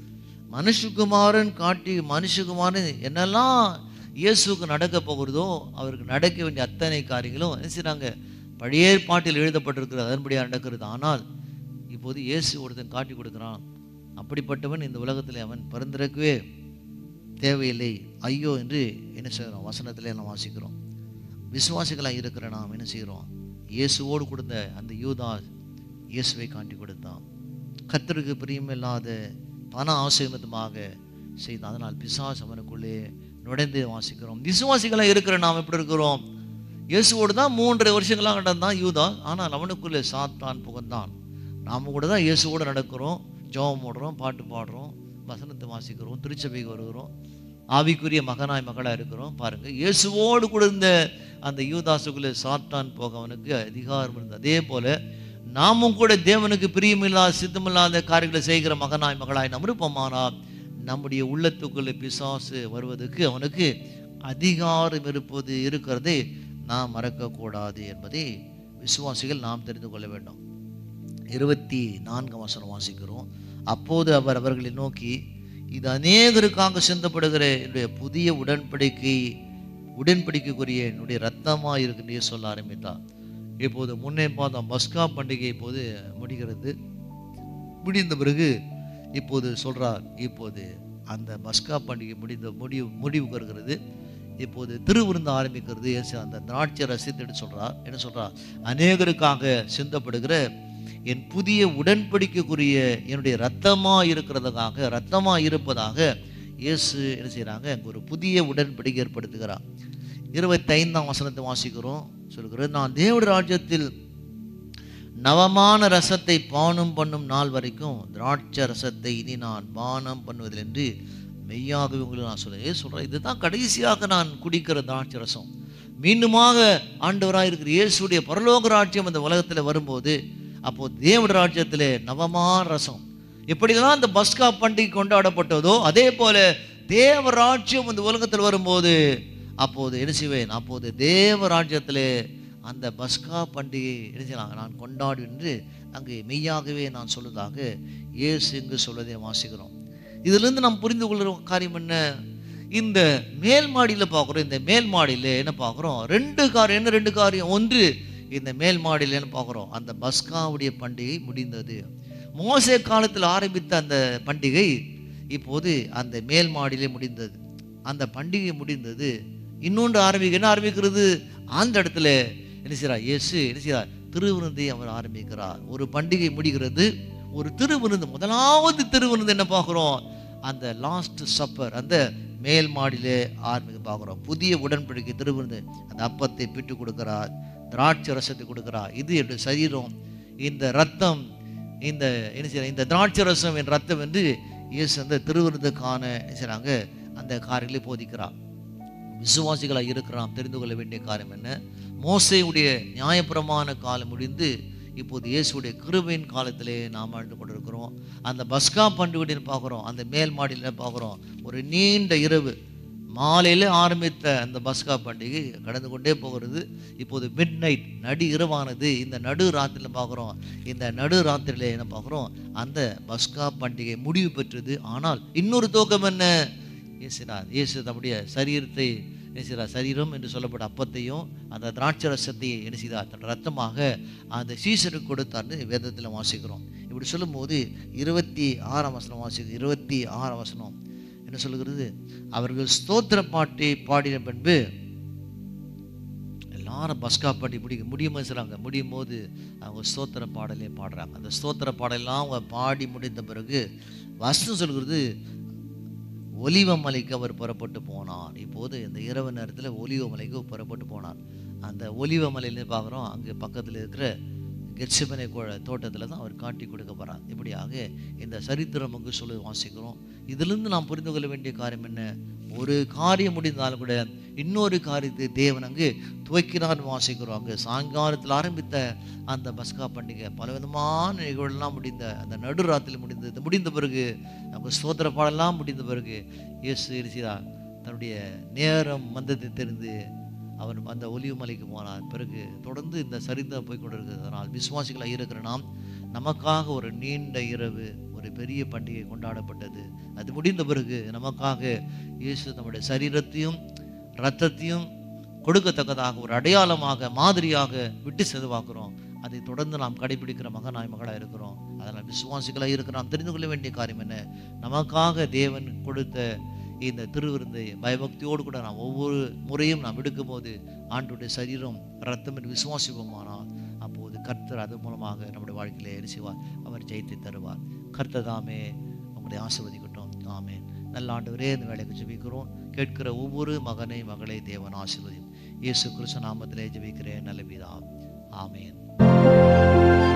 மனுஷகுமாரன் காட்டி மனுஷகுமாரன் என்னெல்லாம் இயேசுக்கு நடக்க போகிறதோ அவருக்கு நடக்க வேண்டிய அத்தனை காரியங்களும் என்ன செய்றாங்க பழைய ஏற்பாட்டில் எழுதப்பட்டிருக்கிறது அதன்படியாக நடக்கிறது ஆனால் இப்போது இயேசு ஒருத்தன் காட்டி கொடுக்குறான் அப்படிப்பட்டவன் இந்த உலகத்தில் அவன் பிறந்திருக்கவே தேவையில்லை ஐயோ என்று என்ன செய்கிறோம் வசனத்தில் நம்ம வாசிக்கிறோம் விசுவாசிகளாக இருக்கிற நாம் என்ன செய்கிறோம் இயேசுவோடு கொடுத்த அந்த யூதா இயேசுவை காட்டி கொடுத்தான் கர்த்தருக்கு பிரியமில்லாத பண ஆசீர்வாதமாக செய்தான் அதனால் பிசாசு அவனுக்குள்ளே நுழைந்து வாசிக்கிறோம் விசுவாசிகளாக இருக்கிற நாம் எப்படி இருக்கிறோம் இயேசுவோடு தான் மூன்றரை வருஷங்களாக நடந்தான் யூதா ஆனால் அவனுக்குள்ளே சாத்தான் புகழ்ந்தான் நாம் கூட தான் இயேசுவோடு நடக்கிறோம் ஜெபம் போடுறோம் பாட்டு பாடுறோம் வசனத்தை வாசிக்கிறோம் திருச்சபைக்கு வருகிறோம் ஆவிக்குரிய மகனாய் மகளாக இருக்கிறோம் பாருங்க இயேசுவோடு கூட இருந்த அந்த யூதாசுக்குள்ளே சாத்தான் போக அவனுக்கு அதிகாரம் இருந்தது அதே போல நாமும் கூட தேவனுக்கு பிரியமில்லாத சித்தமில்லாத காரியங்களை செய்கிற மகனாய் மகளாய் நம்ம இருப்போமானால் நம்முடைய உள்ளத்துக்குள்ளே பிசாசு வருவதற்கு அவனுக்கு அதிகாரம் இருப்பது இருக்கிறதை நாம் மறக்கக்கூடாது என்பதை விசுவாசிகள் நாம் தெரிந்து கொள்ள வேண்டும் இருபத்தி நான்கு வசனம் வாசிக்கிறோம் அப்போது அவர் அவர்களை நோக்கி இது அநேகருக்காக சிந்தப்படுகிற என்னுடைய புதிய உடன்படிக்கை உடன்படிக்கைக்குரிய என்னுடைய ரத்தமாக இருக்குன்னு சொல்ல ஆரம்பித்தார் இப்போது முன்னே பார்த்தோம் மஸ்கா பண்டிகை இப்போது முடிகிறது முடிந்த பிறகு இப்போது சொல்றார் இப்போது அந்த மஸ்கா பண்டிகை முடிந்த முடிவு முடிவுக்கு வருகிறது இப்போது திருவிருந்து ஆரம்பிக்கிறது இயேசு அந்த திராட்சை ரசித்துட்டு சொல்றார் என்ன சொல்றார் அநேகருக்காக சிந்தப்படுகிற என் புதிய உடன்படிக்கைக்குரிய என்னுடைய ரத்தமா இருக்கிறதுக்காக ரத்தமா இருப்பதாக இயேசு என்ன செய்றாங்க அங்கே ஒரு புதிய உடன்படிக்கை ஏற்படுத்துகிறார் இருபத்தைந்தாம் வசனத்தை வாசிக்கிறோம் சொல்கிறது நான் தேவட ராஜ்யத்தில் நவமான ரசத்தை பானம் பண்ணும் நாள் வரைக்கும் திராட்சை ரசத்தை இனி நான் பானம் பண்ணுவதில் என்று மெய்யாகவே உங்களுக்கு நான் சொல்றேன் ஏன் சொல்கிறேன் இதுதான் கடைசியாக நான் குடிக்கிற திராட்சை ரசம் மீண்டுமாக ஆண்டவராக இருக்கிற இயேசுடைய பரலோக ராஜ்யம் இந்த உலகத்தில் வரும்போது அப்போ தேவட ராஜ்யத்தில் நவமான ரசம் எப்படிலாம் அந்த பஸ்கா பண்டிகை கொண்டாடப்பட்டதோ அதே போல தேவ ராஜ்யம் இந்த உலகத்தில் வரும்போது அப்போது என்ன செய்வேன் அப்போது தேவ ராஜ்யத்திலே அந்த பஸ்கா பண்டிகை என்ன செய்யலாம் நான் கொண்டாடு என்று அங்கு மெய்யாகவே நான் சொல்வதாக இயேசு இங்கு சொல்வதை வாசிக்கிறோம் இதிலிருந்து நாம் புரிந்து கொள்கிற காரியம் என்ன இந்த மேல் மாடியில் பார்க்குறோம் இந்த மேல் மாடியில் என்ன பார்க்குறோம் ரெண்டு காரியம் என்ன ரெண்டு காரியம் ஒன்று இந்த மேல் மாடியில் என்ன பார்க்குறோம் அந்த பஸ்காவுடைய பண்டிகை முடிந்தது மோசே காலத்தில் ஆரம்பித்த அந்த பண்டிகை இப்போது அந்த மேல் மாடியிலே முடிந்தது அந்த பண்டிகை முடிந்தது இன்னொன்று ஆரம்பிக்க என்ன ஆரம்பிக்கிறது அந்த இடத்துல என்ன செய்கிறார் இயேசு என்ன செய்கிறார் திருவிருந்தை அவர் ஆரம்பிக்கிறார் ஒரு பண்டிகை முடிகிறது ஒரு திருவிருந்து முதலாவது திருவிருந்து என்ன பார்க்குறோம் அந்த லாஸ்ட் சப்பர் அந்த மேல் மாடியிலே ஆரம்பிக்க பார்க்குறோம் புதிய உடன்படிக்கை திருவிருந்து அந்த அப்பத்தை பிட்டு கொடுக்கிறார் திராட்சை ரசத்தை கொடுக்கிறார் இது என்னுடைய சரீரம் இந்த ரத்தம் இந்த என்ன செய்யறாங்க இந்த திராட்சை ரசம் என் ரத்தம் என்று இயேசு அந்த திருவிருந்துக்கான என்ன செய்றாங்க அந்த காரியங்களை போதிக்கிறார் விசுவாசிகளாக இருக்கிறான் தெரிந்து கொள்ள வேண்டிய காரியம் என்ன மோசையுடைய நியாயப்பிரமாண காலம் முடிந்து இப்போது இயேசுடைய கிருபையின் காலத்திலே நாம் ஆண்டு கொண்டிருக்கிறோம் அந்த பஸ்கா பண்டிகைன்னு பார்க்குறோம் அந்த மேல் மாடியில் பார்க்குறோம் ஒரு நீண்ட இரவு மாலையில் ஆரம்பித்த அந்த பஸ்கா பண்டிகை கடந்து கொண்டே போகிறது இப்போது மிட் நைட் நடு இரவானது இந்த நடு ராத்திரியில் பார்க்குறோம் இந்த நடு ராத்திரியில் என்ன பார்க்குறோம் அந்த பஸ்கா பண்டிகை முடிவு பெற்றது ஆனால் இன்னொரு தோக்கம் என்ன இயேசுனார் இயேசு தம்முடைய சரீரத்தை என்ன செய்தார் சரீரம் என்று சொல்லப்பட்ட அப்பத்தையும் அந்த திராட்சை ரசத்தையும் என்ன செய்தார் தன் ரத்தமாக அந்த சீசருக்கு கொடுத்தார்னு வேதத்தில் வாசிக்கிறோம் இப்படி சொல்லும்போது இருபத்தி ஆறாம் வசனம் வாசிக்கிறோம் இருபத்தி ஆறாம் வசனம் என்ன சொல்லுகிறது அவர்கள் ஸ்தோத்திர பாட்டை பாடின பின்பு எல்லாரும் பஸ்கா பாட்டி முடிக்க முடியுமா சொல்கிறாங்க முடியும் போது அவங்க ஸ்தோத்திர பாடலே பாடுறாங்க அந்த ஸ்தோத்திர பாடலாம் அவங்க பாடி முடிந்த பிறகு வசனம் சொல்கிறது ஒலிவ மலைக்கு அவர் புறப்பட்டு போனார் இப்போது இந்த இரவு நேரத்தில் ஒலிவ மலைக்கு புறப்பட்டு போனார் அந்த ஒலிவ மலையிலேருந்து பார்க்குறோம் அங்கே பக்கத்தில் இருக்கிற கெட்சிமனை தோட்டத்தில் தான் அவர் காட்டி கொடுக்க போகிறார் இப்படியாக இந்த சரித்திரம் அங்கு சொல்லி வாசிக்கிறோம் இதிலிருந்து நாம் புரிந்து கொள்ள வேண்டிய காரியம் என்ன ஒரு காரியம் முடிந்தாலும் கூட இன்னொரு காரியத்தை தேவன் அங்கு துவைக்கிறான்னு வாசிக்கிறோம் அங்கு சாயங்காலத்தில் ஆரம்பித்த அந்த பஸ்கா பண்டிகை பலவிதமான நிகழ்வுகள்லாம் முடிந்த அந்த நடுராத்திரி முடிந்தது முடிந்த பிறகு அவங்க ஸ்தோத்திர பாடலாம் முடிந்த பிறகு இயேசு இருசிதா தன்னுடைய நேரம் வந்ததை தெரிந்து அவர் அந்த ஒலிவு மலைக்கு போனார் பிறகு தொடர்ந்து இந்த சரிந்தம் போய் கொண்டிருக்கிறதுனால் விசுவாசிகளாக இருக்கிற நாம் நமக்காக ஒரு நீண்ட இரவு ஒரு பெரிய பண்டிகை கொண்டாடப்பட்டது அது முடிந்த பிறகு நமக்காக இயேசு நம்முடைய சரீரத்தையும் இரத்தத்தையும் கொடுக்கத்தக்கதாக ஒரு அடையாளமாக மாதிரியாக விட்டு செதுவாக்குறோம் அதை தொடர்ந்து நாம் கடைபிடிக்கிற மகனாய் மகளாக இருக்கிறோம் அதனால் விசுவாசிகளாக இருக்கிற நாம் தெரிந்து கொள்ள வேண்டிய காரியம் என்ன நமக்காக தேவன் கொடுத்த இந்த திருவிருந்தை பயபக்தியோடு கூட நாம் ஒவ்வொரு முறையும் நாம் எடுக்கும்போது ஆண்டுடைய சரீரம் ரத்தம் என்று விசுவாசிப்போமானால் அப்போது கர்த்தர் அது மூலமாக நம்முடைய வாழ்க்கையில என்ன செய்வார் அவர் ஜெயித்து தருவார் கர்த்தர் தாமே உங்களை ஆசீர்வதிக்கட்டும் ஆமென் நல்ல ஆண்டவரே இந்த வேலைக்கு ஜெபிக்கிறோம் கேட்கிற ஒவ்வொரு மகனை மகளை தேவன் ஆசீர்வதியும் இயேசு கிறிஸ்து நாமத்திலே ஜெபிக்கிறேன் நல்ல பிதா ஆமென்